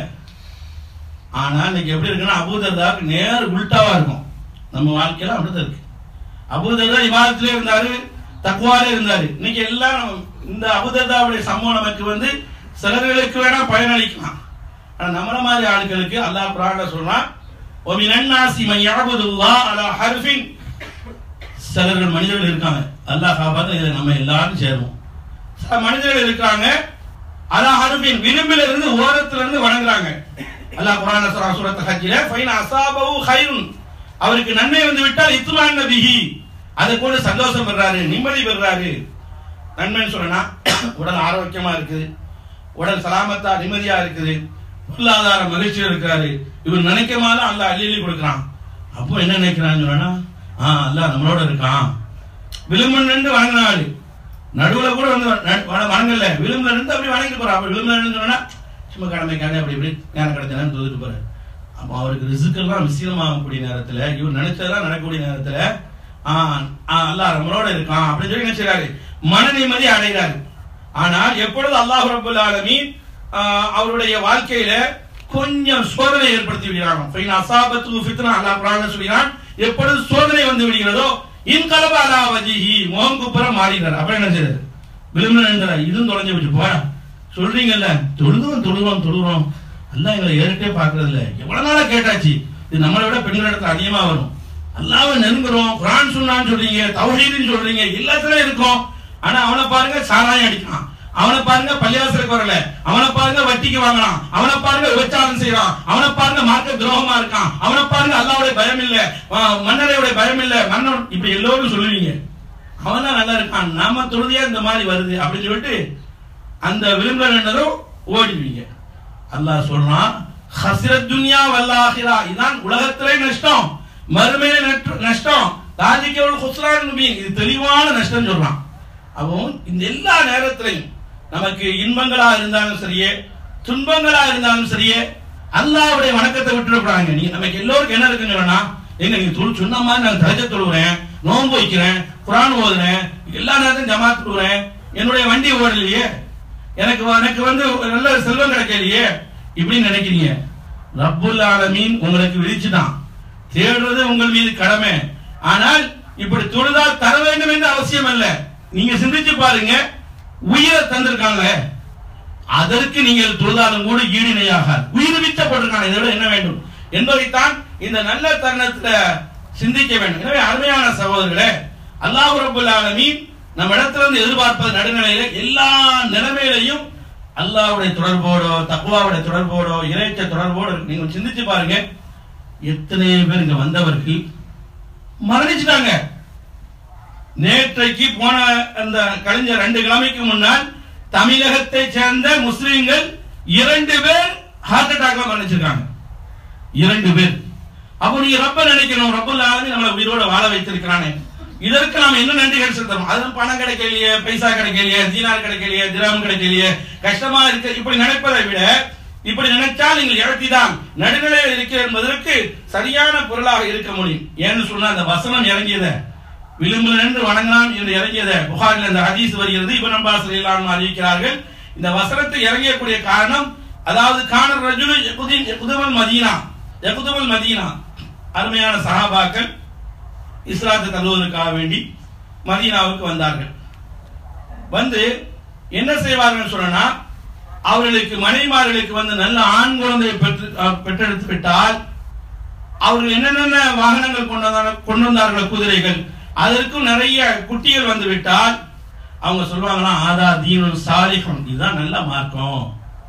ஆனா இன்னைக்கு எப்படி இருக்குன்னா அபூதர்தாவுக்கு நேர் உல்டாவா இருக்கும் நம்ம வாழ்க்கையில அப்படிதான் இருக்கு அபூதர்தா இமாதத்திலே இருந்தாரு தக்குவாலே இருந்தாரு இன்னைக்கு எல்லாம் இந்த அபூதர்தாவுடைய சம்பவம் நமக்கு வந்து சிலர்களுக்கு வேணா பயனளிக்கலாம் ஆனா நம்மள மாதிரி ஆட்களுக்கு அல்லாஹ் குரான்ல சொல்றான் وَمِنَ النَّاسِ مَن يَعْبُدُ اللَّهَ عَلَى حَرْفٍ சிலர்கள் மனிதர்கள் இருக்காங்க அல்லாஹ் காப்பாத்த இதுல நம்ம எல்லாரும் சேருவோம் சில மனிதர்கள் இருக்காங்க அலா ஹருபின் விளிம்பில இருந்து ஓரத்துல இருந்து வணங்குறாங்க அல்லாஹ் குர்ஆன்ல சொல்றான் சூரத் ஹஜ்ஜில ஃபைன் அஸாபஹு கைருன் அவருக்கு நன்மை வந்து விட்டால் இத்மான பிஹி அதை கொண்டு சந்தோஷம் பெறாரு நிம்மதி பெறாரு நன்மைன்னு சொன்னா உடல் ஆரோக்கியமா இருக்குது உடல் சலாமத்தா நிம்மதியா இருக்குது பொருளாதார மகிழ்ச்சியா இருக்காரு இவர் நினைக்கமால அல்லாஹ் அள்ளி அள்ளி கொடுக்குறான் அப்போ என்ன நினைக்கிறான்னு சொன்னா ஆ அல்லாஹ் நம்மளோட இருக்கான் விளிம்பு நின்று வணங்கினாரு நடுவுல கூட வந்து ந- வண- வணங்கல விளிம்புல இருந்து அப்படி வணங்கிட்டு போறா அப்படி விளிம்புல இருந்து சொன்னா சும்மா கடமைக்காக அப்படி இப்படி நேரம் கிடைச்சேன்னு தூக்கிட்டு போறாரு அப்போ அவருக்கு ரிசுக்கெல்லாம் விசீலமாகக்கூடிய நேரத்துல இவர் நினைச்சதெல்லாம் நடக்கக்கூடிய நேரத்துல ஆ ஆ, அல்லாஹ் நம்மளோட இருக்கான் அப்படின்னு சொல்லி நினைச்சாரு மன நிம்மதி அடைகிறாரு ஆனால் எப்பொழுது அல்லாஹ் ரபுல் ஆலமீன் ஆ, அவருடைய வாழ்க்கையில கொஞ்சம் சோதனை ஏற்படுத்தி விடுகிறாங்க ஃபைன் அசாபத்து ஃபித்னா அல்லாஹ் குர்ஆன்ல சொல்கிறான் எப்பொழுது சோதனை வந்து விடுகிறதோ இன்கலப அலா வஜிஹி முகம் குப்புற மாறினார் அப்புறம் என்ன செய்யறாரு விளிம்புல நின்றார் இதுவும் தொலைஞ்சு போச்சு போடா சொல்றீங்கல்ல தொழுதுவோம் தொழுகிறோம் தொழுகிறோம் அல்லாஹ் எங்களை ஏறிட்டே பாக்குறது இல்ல எவ்வளவு நாளா கேட்டாச்சு இது நம்மளை விட பெண்கள் இடத்துல அதிகமா வரும் அல்லாஹ்வை நெருங்குறோம் குரான் சொன்னான்னு சொல்றீங்க தௌஹீதுன்னு சொல்றீங்க எல்லாத்துலயும் இருக்கும் ஆனா அவனை பாருங்க சாராயம் அடிக்கிறான் அவனை பாருங்க பள்ளிவாசலுக்கு வரல அவனை பாருங்க வட்டிக்கு வாங்கலாம் அவனை பாருங்க விபச்சாரம் செய்யறான் அவனை பாருங்க மார்க்க துரோகமா இருக்கான் அவனை பாருங்க அல்லாவுடைய பயம் இல்ல ஆஹ் மன்னரையுடைய பயம் இல்ல மன்னன் இப்படி எல்லோரும் சொல்லுவீங்க அவன் தான் நல்லா இருக்கான் நாம தொழுதியா இந்த மாதிரி வருது அப்படின்னு சொல்லிட்டு அந்த விளிம்புல நின்றதும் ஓடிடுவீங்க அல்லாஹ் சொல்றான் ஹஸ்ரத் துன்யா வல்லாஹிரா இதான் உலகத்திலே நஷ்டம் மறுமையில நஷ்ட- நஷ்டம் தாதிக்கவள் ஹுஸ்ரான் முபீன் இது தெளிவான நஷ்டம் சொல்றான் அப்போ இந்த எல்லா நேரத்திலையும் நமக்கு இன்பங்களா இருந்தாலும் சரியே துன்பங்களா இருந்தாலும் சரியே அல்லாஹ்வுடைய வணக்கத்தை விட்டுறக்கூடாங்க நீங்க நமக்கு எல்லோருக்கும் என்ன இருக்குன்னு சொன்னா எங்க நீங்க தொழு சொன்ன மாதிரி நான் தரஜ தொழுகிறேன் நோன்பு வைக்கிறேன் குரான் ஓதுறேன் எல்லா நேரத்தையும் ஜமாத் தொழுகிறேன் என்னுடைய வண்டி ஓடலையே எனக்கு வ- எனக்கு வந்து ஒரு நல்ல செல்வம் கிடைக்கலையே இப்படின்னு நினைக்கிறீங்க ரப்புல் ஆலமீன் உங்களுக்கு விதிச்சுட்டான் தேடுறது உங்கள் மீது கடமை ஆனால் இப்படி தொழுதால் தர வேண்டும் என்று அவசியம் அல்ல நீங்க சிந்திச்சு பாருங்க உயிரை தந்திருக்காங்க அதற்கு நீங்கள் தொழுதாலும் கூட ஈடிணையாக உயிர் விச்சப்பட்டிருக்காங்க இதை விட என்ன வேண்டும் என்பதைத்தான் இந்த நல்ல தருணத்துல சிந்திக்க வேண்டும் எனவே அருமையான சகோதரர்களே அல்லாஹ் ரபுல் ஆலமீன் நம்ம இடத்துல இருந்து எதிர்பார்ப்பது நடுநிலையில எல்லா நிலைமையிலையும் அல்லாஹ்வுடைய தொடர்போடோ தக்குவாவுடைய தொடர்போடோ இறைச்ச தொடர்போடோ இருக்கு. நீங்க சிந்திச்சு பாருங்க எத்தனை பேர் இங்க வந்தவர்கள் மரணிச்சிட்டாங்க நேற்றைக்கு போன அந்த கழிஞ்ச ரெண்டு கிழமைக்கு முன்னால் தமிழகத்தை சேர்ந்த முஸ்லிம்கள் இரண்டு பேர் ஹார்ட் அட்டாக்ல மரணிச்சிருக்காங்க இரண்டு பேர் அப்போ நீங்க ரப்ப நினைக்கணும் ரப்பல் ஆலமீன் நம்மளை உயிரோட வாழ வைத்திருக்கிறானே இதற்கு நாம் என்ன நன்றிகள் செலுத்தணும் அது பணம் கிடைக்கலையே பைசா கிடைக்கலையே தீனார் கிடைக்கலையே திராம் கிடைக்கலையே கஷ்டமா இருக்கு இப்படி நினைப்பதை விட இப்படி நினைச்சால் நீங்கள் இழத்திதான் நடுநிலையில் இருக்கிற என்பதற்கு சரியான பொருளாக இருக்க முடியும் ஏன்னு சொன்னா அந்த வசனம் இறங்கியதை விளிம்பில் நின்று வணங்கினான் என்று இறங்கியதை புகாரில் இந்த ஹதீஸ் வருகிறது இவன் அப்பாஸ் ரலியல்லாஹு அறிவிக்கிறார்கள் இந்த வசனத்தை இறங்கியக்கூடிய காரணம் அதாவது காணர் ரஜுலு யகுதின் யகுதுமல் மதீனா யகுதுமல் மதீனா அருமையான சஹாபாக்கள் இஸ்லாத்தை தழுவதற்காக வேண்டி மதீனாவுக்கு வந்தார்கள் வந்து என்ன செய்வார்கள் சொன்னா அவர்களுக்கு மனைவிமார்களுக்கு வந்து நல்ல ஆண் குழந்தையை பெற்று அஹ், பெற்றெடுத்து விட்டால் அவர்கள் என்னென்ன வாகனங்கள் கொண்டு வந்தாங்க கொண்டு வந்தார்களோ குதிரைகள் அதற்கும் நிறைய குட்டிகள் வந்து விட்டால் அவங்க சொல்லுவாங்களாம் ஆதா தீனும் சாலிகம் இதுதான் நல்ல மார்க்கம்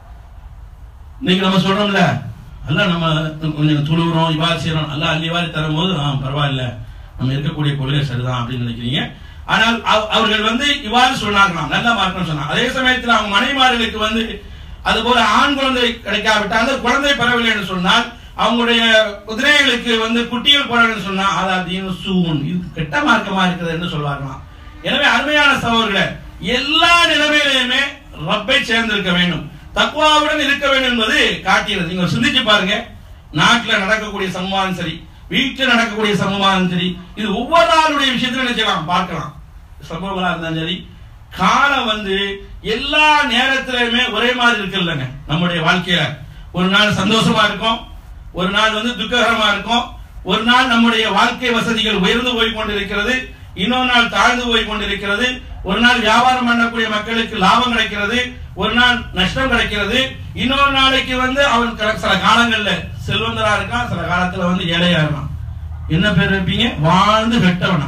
இன்னைக்கு நம்ம சொல்றோம்ல அல்ல நம்ம கொஞ்சம் துழுவுறோம் இவ்வாறு செய்யறோம் அல்ல அள்ளிவாரி தரும்போது ஆ பரவாயில்ல நம்ம இருக்கக்கூடிய கொள்கை சரிதான் அப்படின்னு நினைக்கிறீங்க ஆனால் அவ- அவர்கள் வந்து இவ்வாறு சொன்னார்களாம் நல்ல மார்க்கம் சொன்னாங்க அதே சமயத்தில் அவங்க மனைமார்களுக்கு வந்து அது போல ஆண் குழந்தை கிடைக்காவிட்டால் அந்த குழந்தை பெறவில்லை என்று சொன்னால் அவங்களுடைய குதிரைகளுக்கு வந்து குட்டிகள் போடணும்னு சொன்னா அதாவது சூன் இது கெட்ட மார்க்கமா இருக்குது என்று சொல்வார்களாம் எனவே அருமையான சகோதரர்களே எல்லா நிலைமையிலுமே ரப்பை சேர்ந்திருக்க வேண்டும் தக்குவாவுடன் இருக்க வேண்டும் என்பது காட்டியது நீங்க சிந்திச்சு பாருங்க நாட்டுல நடக்கக்கூடிய சமூகம் சரி வீட்டில் நடக்கக்கூடிய சமூகம் சரி இது ஒவ்வொரு ஆளுடைய விஷயத்திலும் நினைச்சலாம் பார்க்கலாம் சம்பவங்களா இருந்தாலும் சரி காலம் வந்து எல்லா நேரத்திலுமே ஒரே மாதிரி இருக்குல்லங்க நம்முடைய வாழ்க்கையில ஒரு நாள் சந்தோஷமா இருக்கும் ஒரு நாள் வந்து துக்ககரமா இருக்கும் ஒரு நாள் நம்முடைய வாழ்க்கை வசதிகள் உயர்ந்து போய் கொண்டிருக்கிறது இன்னொரு நாள் தாழ்ந்து போய் கொண்டிருக்கிறது ஒரு நாள் வியாபாரம் பண்ணக்கூடிய மக்களுக்கு லாபம் கிடைக்கிறது ஒரு நாள் நஷ்டம் கிடைக்கிறது இன்னொரு நாளைக்கு வந்து அவன் க- சில காலங்கள்ல செல்வந்தரா இருக்கான் சில காலத்துல வந்து ஏழையா இருக்கான் என்ன பேர் வைப்பீங்க வாழ்ந்து வெட்டவனா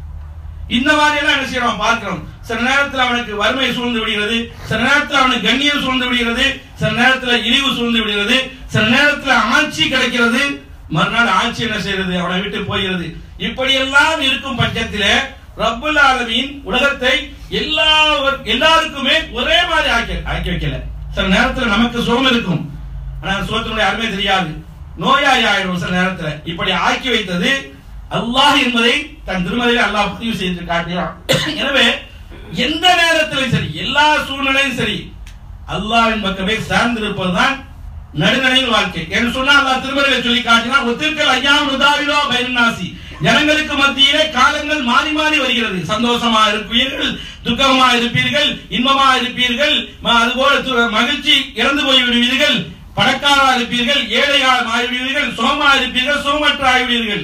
இந்த மாதிரி எல்லாம் என்ன செய்யறோம் பார்க்கிறோம் சில நேரத்தில் அவனுக்கு வறுமை சூழ்ந்து விடுகிறது சில நேரத்தில் அவனுக்கு கண்ணியம் சூழ்ந்து விடுகிறது சில நேரத்தில் இழிவு சூழ்ந்து விடுகிறது சில நேரத்தில் ஆட்சி கிடைக்கிறது மறுநாள் ஆட்சி என்ன செய்யறது அவனை விட்டு போகிறது இப்படியெல்லாம் இருக்கும் பட்சத்திலே ரப்புல் ஆலமீன் உலகத்தை எல்லா எல்லாருக்குமே ஒரே மாதிரி ஆக்கி ஆக்கி வைக்கல சில நேரத்தில் நமக்கு சுகம் இருக்கும் ஆனா சுகத்தினுடைய அருமை தெரியாது நோயாளி ஆயிடும் சில நேரத்துல இப்படி ஆக்கி வைத்தது அல்லாஹ் என்பதை தன் திருமலையில் அல்லாஹ் பதிவு செய்து காட்டினான் எனவே எந்த நேரத்திலும் சரி எல்லா சூழ்நிலையும் சரி அல்லாஹ்வின் பக்கமே சார்ந்திருப்பதுதான் நடுநிலையின் வாழ்க்கை என்று சொன்னா அல்லாஹ் திருமலையில சொல்லி காட்டினான் ஒத்திருக்கல் ஐயாம் நுதாவிலோ பைரநாசி ஜனங்களுக்கு மத்தியிலே காலங்கள் மாறி மாறி வருகிறது சந்தோஷமா இருப்பீர்கள் துக்கமா இருப்பீர்கள் இன்பமா இருப்பீர்கள் ம- அதுபோல து- மகிழ்ச்சி இறந்து போய் விடுவீர்கள் பணக்காரா இருப்பீர்கள் ஏழையா மாறிவிடுவீர்கள் சோமா இருப்பீர்கள் சோமற்ற ஆகிவிடுவீர்கள்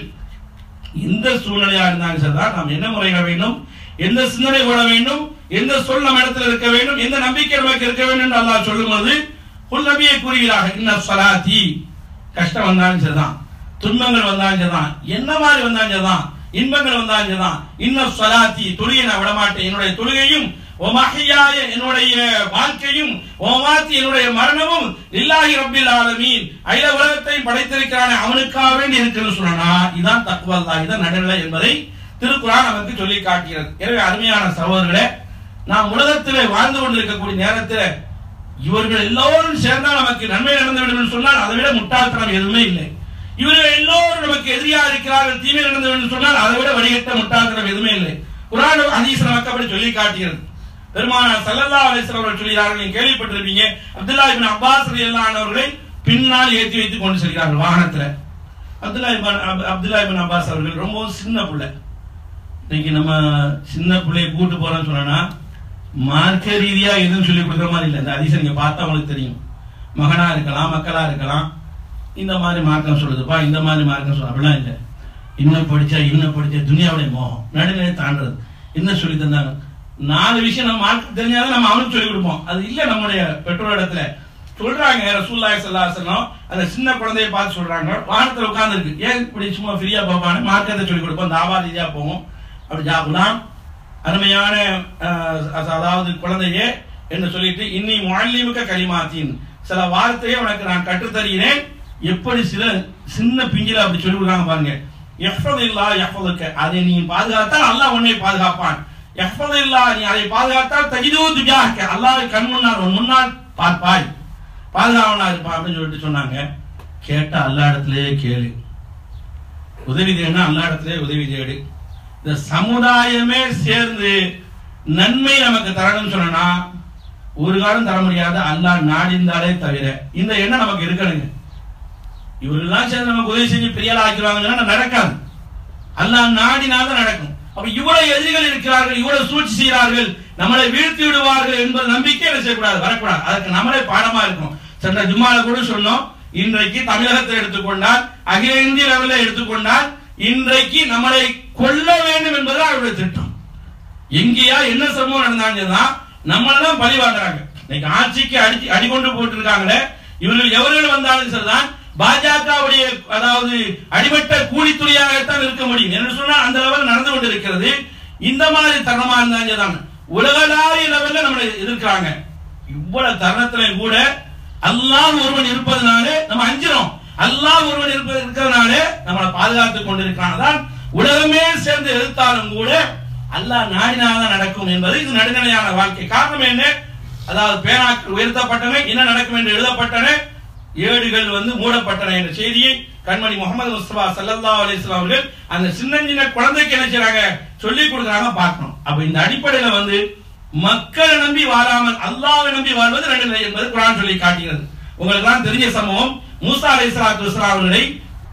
எந்த சூழ்நிலையா இருந்தாலும் சரிதான் நாம் என்ன முறையிட வேண்டும் எந்த சிந்தனை கொள்ள வேண்டும் எந்த சொல் நம்ம இடத்துல இருக்க வேண்டும் எந்த நம்பிக்கை நமக்கு இருக்க வேண்டும் என்று அல்லாஹ் சொல்லும்போது புல் நபியை கூறுகிறார்கள் இன்ன சலாத்தி கஷ்டம் வந்தாலும் சரிதான் துன்பங்கள் வந்தாலும் சரிதான் என்ன மாதிரி வந்தாலும் சரிதான் இன்பங்கள் வந்தாலும் சரிதான் இன்ன சலாத்தி தொழுகை நான் விடமாட்டேன் என்னுடைய தொழுகையும் ஒமஹியாய என்னுடைய வாழ்க்கையும் ஓமாத்தி என்னுடைய மரணமும் இல்லாஹி ரப்பில் ஆலமீன் அகில உலகத்தையும் படைத்திருக்கிறானே அவனுக்காக வேண்டி இருக்குன்னு சொன்னா இதான் தக்குவல்லா இதான் நடுநிலை என்பதை திருக்குறான் நமக்கு சொல்லி காட்டுகிறது எனவே அருமையான சகோதரர்களே நாம் உலகத்திலே வாழ்ந்து கொண்டிருக்கக்கூடிய நேரத்தில் இவர்கள் எல்லோரும் சேர்ந்தால் நமக்கு நன்மை நடந்துவிடும் என்று சொன்னால் அதை விட முட்டாள்தனம் எதுவுமே இல்லை இவர்கள் எல்லோரும் நமக்கு எதிரியா இருக்கிறார்கள் தீமை நடந்துவிடும் என்று சொன்னால் அதை விட வடிகட்ட முட்டாள்தனம் எதுவுமே இல்லை குரான் ஹதீஸ் நமக்கு அப்படி சொல்லி காட்டுகிறது பெருமானார் ஸல்லல்லாஹு அலைஹி வஸல்லம் அவர்கள் சொல்கிறார்கள் நீங்க கேள்விப்பட்டிருப்பீங்க அப்துல்லா இப்னு அப்பாஸ் ரலியல்லாஹு அவர்களை பின்னால் ஏற்றி வைத்துக் கொண்டு செல்கிறார்கள் வாகனத்துல அப்துல்லா இப்னு அப்- அப்துல்லா இப்னு அப்பாஸ் அவர்கள் ரொம்பவும் சின்ன புள்ள இன்னைக்கு நம்ம சின்ன பிள்ளைய கூட்டு போறோம்னு சொன்னா மார்க்க ரீதியா எதுவும் சொல்லி கொடுக்குற மாதிரி இல்லை இந்த அதிசயம் நீங்க பார்த்தா உங்களுக்கு தெரியும் மகனா இருக்கலாம் மக்களா இருக்கலாம் இந்த மாதிரி மார்க்கம் சொல்லுதுப்பா இந்த மாதிரி மார்க்கம் சொல்ல அப்படிலாம் இல்லை இன்னும் படிச்சா இன்னும் படிச்சா துனியாவுடைய மோகம் நடுநிலை தாண்டது என்ன சொல்லி தந்தாங்க நாலு விஷயம் நம்ம மார்க்கம் தெரிஞ்சாதான் நம்ம அவனுக்கு சொல்லி கொடுப்போம் அது இல்ல நம்முடைய பெற்றோர் இடத்துல சொல்றாங்க ரசூல்லாய் சல்லாசனம் அந்த சின்ன குழந்தைய பார்த்து சொல்றாங்க வானத்துல உட்கார்ந்து இருக்கு ஏன் இப்படி சும்மா ஃப்ரீயா பார்ப்பான்னு மார்க்கத்தை சொல்லி கொடுப்போம் தாவா ரீதியா போவோம் அப்படி ஜாகுலாம் அருமையான அஹ், அதாவது குழந்தையே என்று சொல்லிட்டு இன்னி முஅல்லிமுக கலிமாத்தின் சில வார்த்தையை உனக்கு நான் கற்றுத் தருகிறேன் எப்படி சில சின்ன பிஞ்சில அப்படி சொல்லி கொடுக்காங்க பாருங்க எஃபதில்லா எஃபதுக்க அதை நீ பாதுகாத்தால் அல்லாஹ் உன்னை பாதுகாப்பான் எஃபதில்லா நீ அதை பாதுகாத்தால் தஜிதூ துஜாக்க அல்லாஹ் கண் முன்னால் உன் முன்னால் பார்ப்பாய் பாதுகாவனா இருப்பான் அப்படின்னு சொல்லிட்டு சொன்னாங்க கேட்டா அல்லா இடத்திலேயே கேளு உதவி தேடினா அல்லா இடத்திலே உதவி தேடு இந்த சமுதாயமே சேர்ந்து நன்மை நமக்கு தரணும்னு சொன்னா ஒரு காலம் தர முடியாது அல்லாஹ் நாடிந்தாலே தவிர இந்த எண்ணம் நமக்கு இருக்கணுங்க இவர்கள்லாம் சேர்ந்து நமக்கு உதவி செஞ்சு பெரிய ஆள் ஆக்கிடுவாங்கன்னா நடக்காது அல்லாஹ் நாடினால்தான் நடக்கும் அப்ப இவ்வளவு எதிரிகள் இருக்கிறார்கள் இவ்வளவு சூழ்ச்சி செய்கிறார்கள் நம்மளை வீழ்த்தி விடுவார்கள் என்பது நம்பிக்கை என்ன செய்யக்கூடாது வரக்கூடாது அதற்கு நம்மளே பாடமா இருக்கும் சென்ற ஜும்மால கூட சொன்னோம் இன்றைக்கு தமிழகத்தை எடுத்துக்கொண்டால் அகில இந்திய லெவலில் எடுத்துக்கொண்டால் இன்றைக்கு நம்மளை கொல்ல வேண்டும் என்பது அவருடைய திட்டம் எங்கேயா என்ன சம்பவம் நடந்தாங்கன்னா நம்மள தான் பழி வாங்குறாங்க இன்னைக்கு ஆட்சிக்கு அடி அடிகொண்டு போட்டு இருக்காங்களே இவர்கள் எவர்கள் வந்தாலும் சரிதான் பாஜகவுடைய அதாவது அடிமட்ட கூலித்துறையாகத்தான் இருக்க முடியும் என்று சொன்னால் அந்த லெவல் நடந்து கொண்டு இருக்கிறது இந்த மாதிரி தருணமா இருந்தாங்க தான் உலகளாவிய லெவல்ல நம்மளை எதிர்க்கிறாங்க இவ்வளவு தருணத்துல கூட அல்லாஹ் ஒருவன் இருப்பதனால நம்ம அஞ்சிரும் அல்லாஹ் ஒருவன் இருப்பது இருக்கிறதுனால நம்மளை பாதுகாத்துக் கொண்டிருக்கான் அதான் உலகமே சேர்ந்து எதிர்த்தாலும் கூட அல்லாஹ் நாடினால்தான் நடக்கும் என்பது இது நடுநிலையான வாழ்க்கை காரணம் என்ன அதாவது பேனாக்கள் உயர்த்தப்பட்டன என்ன நடக்கும் என்று எழுதப்பட்டன ஏடுகள் வந்து மூடப்பட்டன என்ற செய்தியை கண்மணி முகமது முஸ்தபா சல்லல்லா அலிஸ்லாம் அவர்கள் அந்த சின்ன சின்ன குழந்தைக்கு என்ன செய்றாங்க சொல்லி கொடுக்குறாங்க பார்க்கணும் அப்ப இந்த அடிப்படையில வந்து மக்களை நம்பி வாழாமல் அல்லாவை நம்பி வாழ்வது ரெண்டு நிலை என்பது குரான் சொல்லி காட்டுகிறது உங்களுக்கு எல்லாம் தெரிஞ்ச சம்பவம் மூசா அலை சலாத்து வஸ்லாம் அவர்களை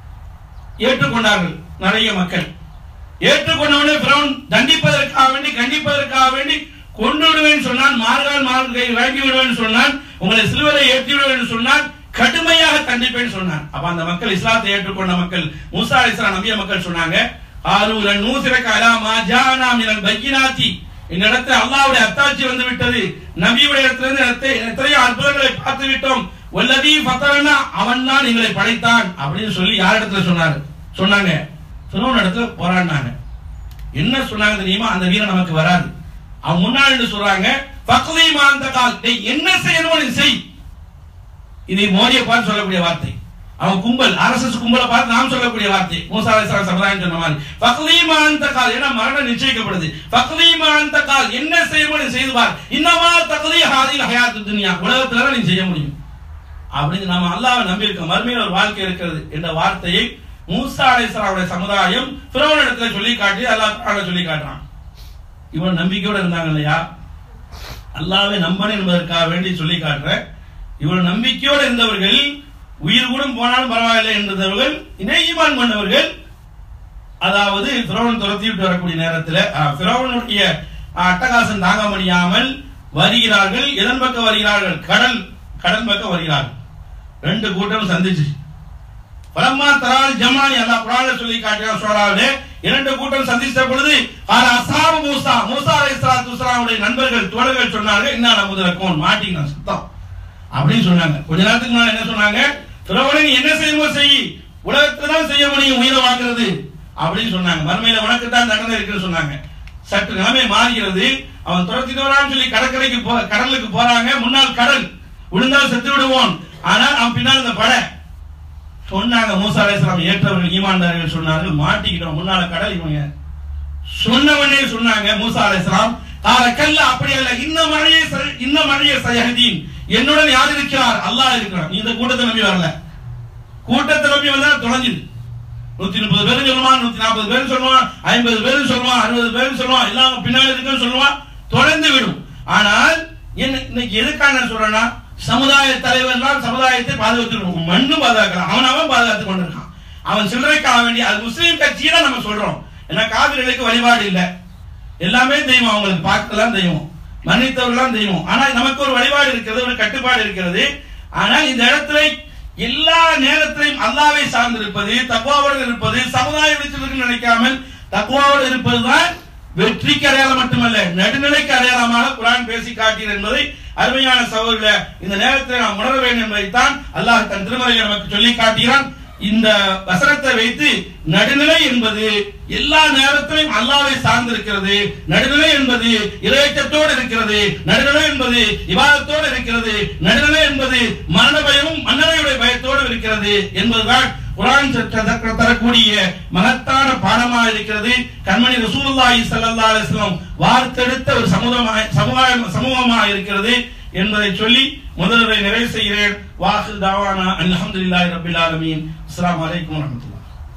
ஏற்றுக்கொண்டார்கள் நிறைய மக்கள் ஏற்றுக்கொண்டவனே பிரவுன் தண்டிப்பதற்காக வேண்டி கண்டிப்பதற்காக வேண்டி கொண்டு விடுவேன் சொன்னான் மார்கால் மார்கை வழங்கி விடுவேன் சொன்னான் உங்களை சிலுவரை ஏற்றி விடுவேன் சொன்னான் கடுமையாக தண்டிப்பேன் சொன்னான் அப்ப அந்த மக்கள் இஸ்லாத்தை ஏற்றுக்கொண்ட மக்கள் மூசா அலிஸ்லாம் நம்பிய மக்கள் சொன்னாங்க ஆரூர நூசிரக்க அலாமா ஜானா மினல் பையினாத்தி இந்த இடத்துல அல்லாஹ்வுடைய அத்தாட்சி வந்து விட்டது நபியுடைய இடத்துல இருந்து எத்த- எத்தனையோ அற்புதங்களை பார்த்து விட்டோம் வல்லதி ஃபத்தரனா அவன் தான் எங்களை படைத்தான் அப்படின்னு சொல்லி யார் இடத்துல சொன்னாரு சொன்னாங்க சொன்ன இடத்துல போராடினாங்க என்ன சொன்னாங்க தெரியுமா அந்த வீரன் நமக்கு வராது அவன் முன்னாடி நின்னு சொல்றாங்க பக்லீமா அந்த கால் டேய், என்ன செய்யணுமோ நீ செய் இது மோடியை பார்த்து சொல்லக்கூடிய வார்த்தை அவன் கும்பல் ஆர்எஸ்எஸ் கும்பலை பார்த்து நாம் சொல்லக்கூடிய வார்த்தை மூசா அலைஹிஸ்ஸலாம் சமுதாயம் சொன்ன மாதிரி ஃபக்லீமா அந்த கால் ஏன்னா மரணம் நிச்சயிக்கப்படுது ஃபக்லீமா அந்த கால் என்ன செய்யணுமோ நீ செய்து பார் இன்னமா தகுதி ஹாதில் ஹயாத்து துனியா உலகத்துல தான் நீ செய்ய முடியும் அப்படின்னு நம்ம அல்லாஹ்வை நம்பி இருக்கோம் மறுமையில் ஒரு வாழ்க்கை இருக்கிறது என்ற வார்த்தையை மூசா அலைஹிஸ்ஸலாமுடைய சமுதாயம் ஃபிரௌன் இடத்துல சொல்லி காட்டி அல்லாஹ் குர்ஆன்ல சொல்லி காட்டுறான் இவன் நம்பிக்கையோட இருந்தாங்க இல்லையா அல்லாவை நம்பணும் என்பதற்காக வேண்டி சொல்லி காட்டுறேன் இவள் நம்பிக்கையோடு இருந்தவர்கள் உயிர் கூட போனாலும் பரவாயில்லை என்றவர்கள் இணையீமான் கொண்டவர்கள் அதாவது பிறவன் துரத்தி விட்டு வரக்கூடிய நேரத்தில் பிறவனுடைய அட்டகாசம் தாங்க முடியாமல் வருகிறார்கள் எதன் பக்கம் வருகிறார்கள் கடல் கடல் பக்கம் வருகிறார்கள் ரெண்டு கூட்டம் சந்திச்சு பலம்மா தரால் ஜமானி அல்லாஹ் குர்ஆன்ல சொல்லி காட்டுகிறான் சூறாவிலே இரண்டு கூட்டம் சந்தித்த பொழுது ஆல அஸ்ஹாபு மூசா மூசா அலைஹிஸ்ஸலாத்து வஸலாமுடைய நண்பர்கள் தோழர்கள் சொன்னார்கள் என்ன நமதுரக்கும் மாட்டிங்க சுத்தம் அப்படின்னு சொன்னாங்க கொஞ்ச நேரத்துக்கு முன்னாடி என்ன சொன்னாங்க பிறவனை நீ என்ன செய்யுமோ செய் உலகத்துல தான் செய்ய முடியும் உயிரை வாங்குறது அப்படின்னு சொன்னாங்க மறுமையில உனக்கு தான் தண்டனை இருக்குன்னு சொன்னாங்க சற்று நிலைமை மாறுகிறது அவன் துரத்திட்டு வரான்னு சொல்லி கடற்கரைக்கு போ கடலுக்கு போறாங்க முன்னால் கடல் விழுந்தால் செத்து விடுவோம் ஆனால் அவன் பின்னால் இந்த படை சொன்னாங்க மூசா அலைஹிஸ்ஸலாம் ஏற்றவர்கள் ஈமான்தார்கள் சொன்னார்கள் மாட்டிக்கிட்டோம் முன்னால கடல் இவங்க சொன்னவனே சொன்னாங்க மூசா அலைஹிஸ்ஸலாம் கால கல்ல அப்படி அல்ல இன்ன மழையை ச- இன்ன மழையை சயஹதீன் என்னுடன் யார் இருக்கிறார் அல்லாஹ் இருக்கிறார் நீ இந்த கூட்டத்தை நம்பி வரல கூட்டத்தை நம்பி வந்தா தொலைஞ்சுது நூத்தி முப்பது பேரும் சொல்லுவான் நூத்தி நாற்பது பேரும் சொல்லுவான் ஐம்பது பேரும் சொல்லுவான் அறுபது பேரும் சொல்லுவான் எல்லாம் பின்னாடி இருக்குன்னு சொல்லுவான் தொலைந்து விடும் ஆனால் என்ன இன்னைக்கு எதுக்காக நான் சொல்றேன்னா சமுதாய தலைவர்லாம் சமுதாயத்தை பாதுகாத்து மண்ணும் பாதுகாக்கலாம் அவன் அவன் பாதுகாத்து கொண்டிருக்கான் அவன் சில்லறைக்காக வேண்டிய அது முஸ்லீம் கட்சியை தான் நம்ம சொல்றோம் ஏன்னா காவிரிகளுக்கு வழிபாடு இல்லை எல்லாமே தெய்வம் அவங்களுக்கு பார்க்கலாம் தெய்வம் மன்னித்தவர்கள்லாம் தெய்வம் ஆனா நமக்கு ஒரு வழிபாடு இருக்கிறது ஒரு கட்டுப்பாடு இருக்கிறது ஆனால் இந்த இடத்துல எல்லா நேரத்திலையும் அல்லாவை சார்ந்திருப்பது தக்குவாவோடு இருப்பது சமுதாய வெளிச்சத்துக்கு நினைக்காமல் தக்குவாவோடு இருப்பதுதான் வெற்றிக்கு அடையாளம் மட்டுமல்ல நடுநிலைக்கு அடையாளமாக குரான் பேசி காட்டியது என்பதை அருமையான சகோதரர்களே இந்த நேரத்தில் நாம் உணர வேண்டும் என்பதைத்தான் அல்லாஹ் தன் திருமலையை நமக்கு சொல்லி காட்டுகிறான் இந்த வசனத்தை வைத்து நடுநிலை என்பது எல்லா நேரத்திலும் அல்லாவை சார்ந்திருக்கிறது நடுநிலை என்பது இறையச்சத்தோடு இருக்கிறது நடுநிலை என்பது விவாதத்தோடு இருக்கிறது நடுநிலை என்பது மரண பயமும் மன்னரையுடைய பயத்தோடு இருக்கிறது இருக்கிறது என்பதுதான் குரான் சற்ற- தக்க- தரக்கூடிய மகத்தான பாடமாக இருக்கிறது கண்மணி ரசூலுல்லாஹி ஸல்லல்லாஹு அலைஹி வஸல்லம் வார்த்தெடுத்த ஒரு சமூகமாக சமுதாயம் சமூகமாக இருக்கிறது என்பதை சொல்லி முதல்வரை நிறைவு செய்கிறேன் வாஹு தாவானா அல்ஹம்துலில்லாஹி ரப்பில் ஆலமீன் அஸ்ஸலாமு அலைக்கும் வரஹ்மத்துல்லாஹ்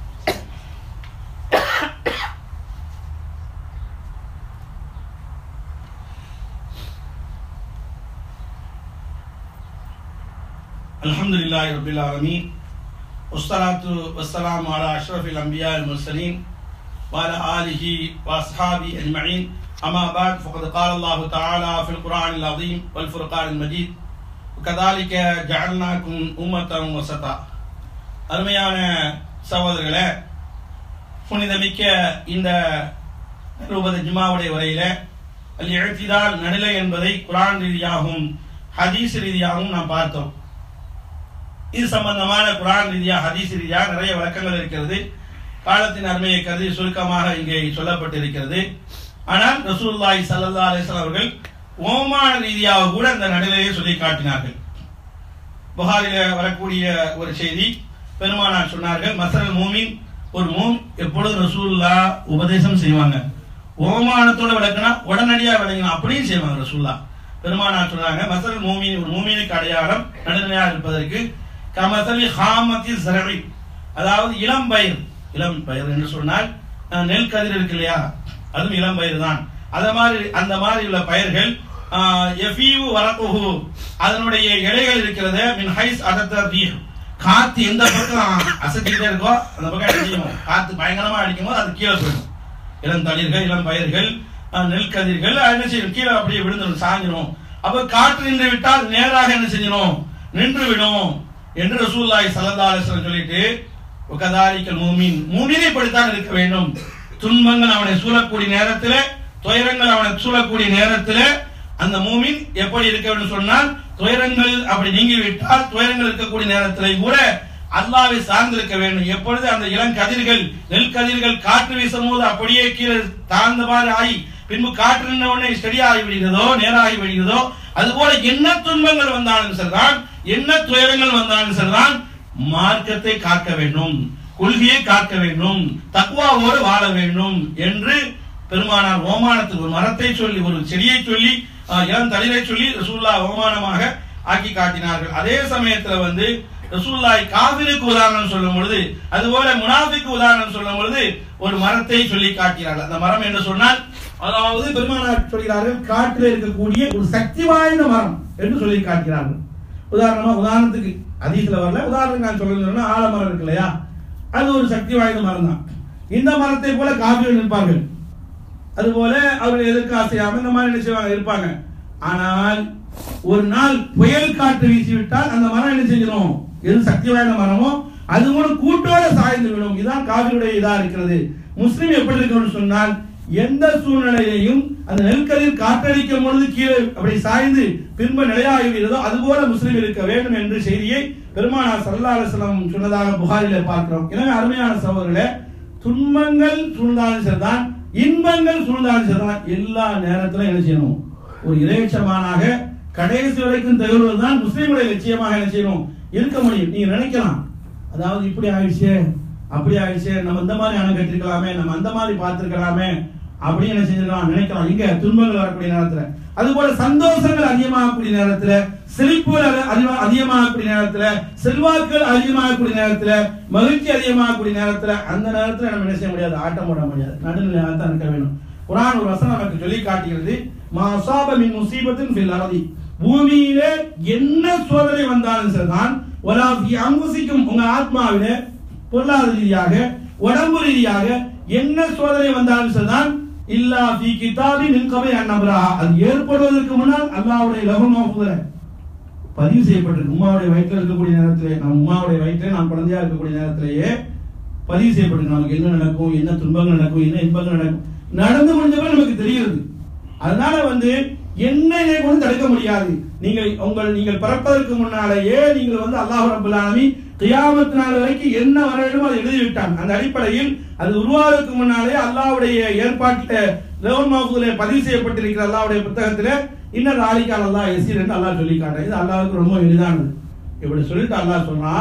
الحمد لله رب العالمين والصلاة والسلام على أشرف الأنبياء المرسلين وعلى آله وأصحابه أجمعين أما بعد فقد قال الله تعالى في القرآن العظيم والفرقان المجيد وكذلك جعلناكم أمة وسطا அருமையான சகோதரர்களே புனிதமிக்க இந்த ரூபத ஜுமாவுடைய உரையில அல் எழுத்திதால் நடுலை என்பதை குரான் ரீதியாகவும் ஹதீஸ் ரீதியாகவும் நாம் பார்த்தோம் இது சம்பந்தமான குரான் ரீதியா ஹதீஸ் ரீதியா நிறைய விளக்கங்கள் இருக்கிறது காலத்தின் அருமையை கருதி சுருக்கமாக இங்கே சொல்லப்பட்டிருக்கிறது ஆனால் ரசூலுல்லாஹி ஸல்லல்லாஹு அலைஹி வஸல்லம் அவர்கள் ஓமான ரீதியாக கூட அந்த நடுநிலையை சொல்லி காட்டினார்கள் புகாரில வரக்கூடிய ஒரு செய்தி பெருமானார் சொன்னார்கள் மசல் மூமின் ஒரு மூம் எப்பொழுது ரசூல்லா உபதேசம் செய்வாங்க ஓமானத்தோட விளக்குனா உடனடியாக விளங்கினா அப்படியும் செய்வாங்க ரசூல்லா பெருமானார் சொன்னாங்க மசல் மூமின் ஒரு மூமினுக்கு அடையாளம் நடுநிலையாக இருப்பதற்கு கமசலி ஹாமத்தி சரவி அதாவது இளம் பயிர் இளம் பயிர் என்று சொன்னால் அஹ், நெல் கதிர் இருக்கு இல்லையா அதுவும் இளம் பயிர் தான் அத மாதிரி அந்த மாதிரி உள்ள பயிர்கள் எஃபீவு வரப்புஹு அதனுடைய இலைகள் இருக்கிறது மின் ஹைஸ் அதத்த ரீஹ் காத்து எந்த பக்கம் அசைச்சிட்டே இருக்கோ அந்த பக்கம் என்ன செய்யும் காத்து பயங்கரமா அடிக்கும் போது அது கீழே போயிடும் இளம் தளிர்கள் இளம் பயிர்கள் அஹ், நெல் கதிர்கள் அது என்ன செய்யும் கீழே அப்படியே விழுந்துடும் சாஞ்சிரும் அப்ப காற்று நின்று விட்டால் நேராக என்ன செஞ்சிடும் நின்று விடும் என்று ரசூலுல்லாஹி ஸல்லல்லாஹு அலைஹி வஸல்லம் சொல்லிட்டு உகதாரிக்கல் மூமின் மூமினை படித்தான் இருக்க வேண்டும் துன்பங்கள் அவனை சூழக்கூடிய நேரத்தில் துயரங்கள் அவனை சூழக்கூடிய நேரத்தில் அந்த மூமின் எப்படி இருக்க வேண்டும் சொன்னால் துயரங்கள் அப்படி நீங்கி விட்டால் துயரங்கள் இருக்கக்கூடிய நேரத்தில் கூட அல்லாவை சார்ந்திருக்க வேண்டும் எப்பொழுது அந்த இளங்கதிர்கள் நெல் கதிர்கள் காற்று வீசும் போது அப்படியே கீழே தாழ்ந்த மாதிரி ஆகி பின்பு காற்று நின்ற உடனே ஸ்டெடி ஆகி விடுகிறதோ நேராகி விடுகிறதோ அதுபோல என்ன துன்பங்கள் வந்தாலும் சரிதான் என்ன துயரங்கள் வந்தாலும் சரிதான் மார்க்கத்தை காக்க வேண்டும் கொள்கையை காக்க வேண்டும் தக்குவாவோடு வாழ வேண்டும் என்று பெருமானார் ஓமானத்துக்கு ஒரு மரத்தை சொல்லி ஒரு செடியை சொல்லி ஆஹ், இளம் தளிரை சொல்லி ரசூல்லா ஓமானமாக ஆக்கி காட்டினார்கள் அதே சமயத்துல வந்து ரசூல்லாய் காவிருக்கு உதாரணம் சொல்லும் பொழுது அதுபோல முனாஃபிக்கு உதாரணம் சொல்லும் பொழுது ஒரு மரத்தை சொல்லி காட்டினார்கள் அந்த மரம் என்று சொன்னால் அதாவது பெருமானார் சொல்கிறார்கள் காட்டில் இருக்கக்கூடிய ஒரு சக்தி வாய்ந்த மரம் என்று சொல்லி காட்டுகிறார்கள் உதாரணமா உதாரணத்துக்கு அதீஸ்ல வரல உதாரணத்துக்கு நான் சொல்லணும்னா ஆலமரம் இருக்கு இல்லையா அது ஒரு சக்தி வாய்ந்த மரம் தான் இந்த மரத்தை போல காவியில் நிற்பார்கள் அதுபோல அவர்கள் எதற்கு ஆசையாம இந்த மாதிரி என்ன செய்வாங்க இருப்பாங்க ஆனால் ஒரு நாள் புயல் காற்று வீசிவிட்டால் அந்த மரம் என்ன செஞ்சிடும் எது சக்தி வாய்ந்த மரமோ அது கூட கூட்டோட சாய்ந்து விடும் இதுதான் காவிரியுடைய இதா இருக்கிறது முஸ்லிம் எப்படி இருக்கணும்னு சொன்னால் எந்த சூழ்நிலையையும் அந்த நெல்கதிர் காற்றடிக்கும் பொழுது கீழே அப்படி சாய்ந்து பின்பு நிலையாகிறதோ அதுபோல முஸ்லிம் இருக்க வேண்டும் என்ற செய்தியை பெருமானார் சல்லா அலுவலம் சொன்னதாக புகாரிலே பார்க்கிறோம் எனவே அருமையான சகோதரர்களே துன்பங்கள் சூழ்ந்தாலும் சரிதான் இன்பங்கள் சூழ்ந்தாலும் சரிதான் எல்லா நேரத்திலும் என்ன செய்யணும் ஒரு இறைச்சமானாக கடைசி வரைக்கும் தகவல்தான் முஸ்லீம்களுடைய லட்சியமாக என்ன செய்யணும் இருக்க முடியும் நீங்க நினைக்கலாம் அதாவது இப்படி ஆயிடுச்சு அப்படி ஆயிடுச்சு நம்ம இந்த மாதிரி அணை கட்டிருக்கலாமே நம்ம அந்த மாதிரி பார்த்திருக்கலாமே அப்படி என்ன செஞ்சிருக்கலாம் நினைக்கலாம் இங்க துன்பங்கள் வரக்கூடிய நேரத்துல அதுபோல சந்தோஷங்கள் அதிகமாகக்கூடிய நேரத்துல செழிப்புகள் அதி- அதிகமா- அதிகமாகக்கூடிய நேரத்துல செல்வாக்குகள் அதிகமாகக்கூடிய நேரத்துல மகிழ்ச்சி அதிகமாகக்கூடிய நேரத்துல அந்த நேரத்துல நம்ம என்ன செய்ய முடியாது ஆட்டம் போட முடியாது நடுநிலையாக தான் இருக்க வேண்டும் குரான் ஒரு வசனம் நமக்கு சொல்லி காட்டுகிறது மா அசாப மின் முசீபத்தின் ஃபில் அர்தி பூமியிலே என்ன சோதனை வந்தாலும் சரிதான் வலா ஃபி அங்குசிக்கும் உங்க ஆத்மாவிலே பொருளாதார ரீதியாக உடம்பு ரீதியாக என்ன சோதனை வந்தாலும் சரிதான் இல்லா ஃபி கிதாபி மின் கபை அன்னபரா அது ஏற்படுவதற்கு முன்னால் அல்லாஹ்வுடைய லஹு மஹ்ஃபூல பதிவு செய்யப்பட்டிருக்கு உம்மாவுடைய வயிற்றில் இருக்கக்கூடிய நேரத்திலே நம்ம உம்மாவுடைய வயிற்றில் நாம் குழந்தையா இருக்கக்கூடிய நேரத்திலேயே பதிவு செய்யப்பட்டிருக்கு நமக்கு என்ன நடக்கும் என்ன துன்பங்கள் நடக்கும் என்ன இன்பங்கள் நடக்கும் நடந்து முடிஞ்சவரை நமக்கு தெரிகிறது அதனால வந்து என்ன இதை கொண்டு தடுக்க முடியாது நீங்கள் உங்கள் நீங்கள் பிறப்பதற்கு முன்னாலேயே நீங்கள் வந்து அல்லாஹ் ரபுல் ஆலமீன் கியாமத் நாள் வரைக்கும் என்ன வர வேண்டுமோ அதை எழுதி விட்டான் அந்த அடிப்படையில் அது உருவாவதற்கு முன்னாலே அல்லாஹ்வுடைய ஏற்பாட்டில் லெவன் மாஃபூல பதிவு செய்யப்பட்டிருக்கிற அல்லாஹ்வுடைய புத்தகத்தில் இன்னும் நாளைக்கால் அல்லாஹ் எசீர் என்று அல்லாஹ் சொல்லி காட்டுறேன் இது அல்லாஹ்வுக்கு ரொம்ப எளிதானது இப்படி சொல்லிட்டு அல்லாஹ் சொன்னா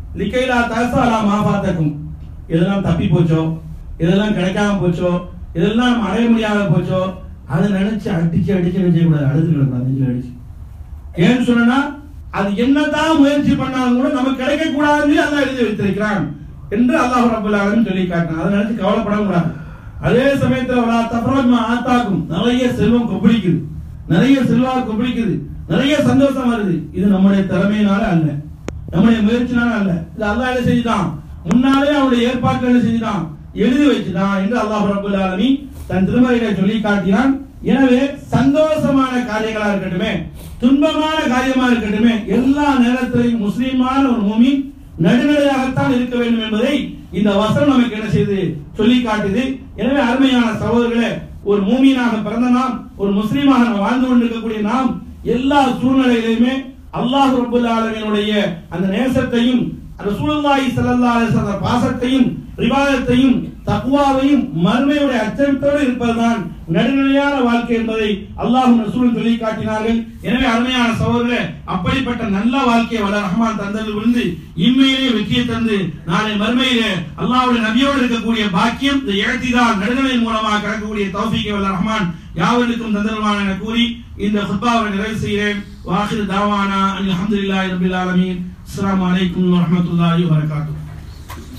லிக்கைலா தகசாலா மாபாத்தக்கும் இதெல்லாம் தப்பி போச்சோ இதெல்லாம் கிடைக்காம போச்சோ இதெல்லாம் நம்ம அடைய முடியாத போச்சோ அதை நினைச்சு அடிச்சு அடிச்சு என்ன செய்யக்கூடாது அழுது கிடக்கூடாது நெஞ்சில் அடிச்சு ஏன்னு சொன்னா அது என்னதான் முயற்சி பண்ணாலும் கூட நமக்கு கிடைக்க கூடாதுன்னு அல்லாஹ் எழுதி வைத்திருக்கிறான் என்று அல்லாஹ் ரப்பல் ஆலமீன் சொல்லி காட்டினான் அதை நினைச்சு கவலைப்படக்கூடாது அதே சமயத்துல வலா தஃபரஜ்மா ஆத்தாக்கும் நிறைய செல்வம் கொப்பளிக்குது நிறைய செல்வாக்கு கொப்பளிக்குது நிறைய சந்தோஷம் வருது இது நம்முடைய திறமையினால அல்ல நம்முடைய முயற்சினால அல்ல இது அல்லாஹ் என்ன செஞ்சுட்டான் முன்னாலே அவனுடைய ஏற்பாட்டில் என்ன செஞ்சுட்டான் எழுதி வச்சுட்டான் என்று அல்லாஹ் ரப்பல் ஆலமீன் தன் திருமறையில சொல்லி காட்டினான் எனவே சந்தோஷமான காரியங்களா இருக்கட்டுமே துன்பமான காரியமா இருக்கட்டுமே எல்லா நேரத்திலையும் முஸ்லீமான ஒரு மூமின் நடுநிலையாகத்தான் இருக்க வேண்டும் என்பதை இந்த வசனம் நமக்கு என்ன செய்து சொல்லி காட்டுது எனவே அருமையான சகோதரர்களே ஒரு மூமீனாக பிறந்த நாம் ஒரு முஸ்லீமாக நாம் வாழ்ந்து கொண்டிருக்கக்கூடிய நாம் எல்லா சூழ்நிலையிலுமே அல்லாஹ் ரபுல் ஆலமீனுடைய அந்த நேசத்தையும் ரசூலுல்லாஹி ஸல்லல்லாஹு அலைஹி வஸல்லம் பாசத்தையும் ரிவாயத்தையும் தக்வாவையும் மறுமையுடைய அச்சத்தோடு இருப்பதுதான் நடுநிலையான வாழ்க்கை என்பதை அல்லாஹ் ரசூல் சொல்லி காட்டினார்கள் எனவே அருமையான சகோதரர்களே அப்படிப்பட்ட நல்ல வாழ்க்கையை வல்ல ரஹ்மான் தந்ததில் விழுந்து இம்மையிலே வெற்றியை தந்து நாளை மறுமையிலே அல்லாஹ்வுடைய நபியோடு இருக்கக்கூடிய பாக்கியம் இந்த இழத்திதான் நடுநிலையின் மூலமாக கிடைக்கக்கூடிய தௌஃபீக்கை வல்ல ரஹ்மான் யாவருக்கும் தந்தருவான் என கூறி இந்த ஹுத்பாவை நிறைவு செய்கிறேன் வாஹிர் தாவானா அல்ஹம்துலில்லாஹி ரபில் ஆலமீன் அஸ்ஸலாமு அலைக்கும் வரஹ்மத்துல்லாஹி வபரகாத்துஹு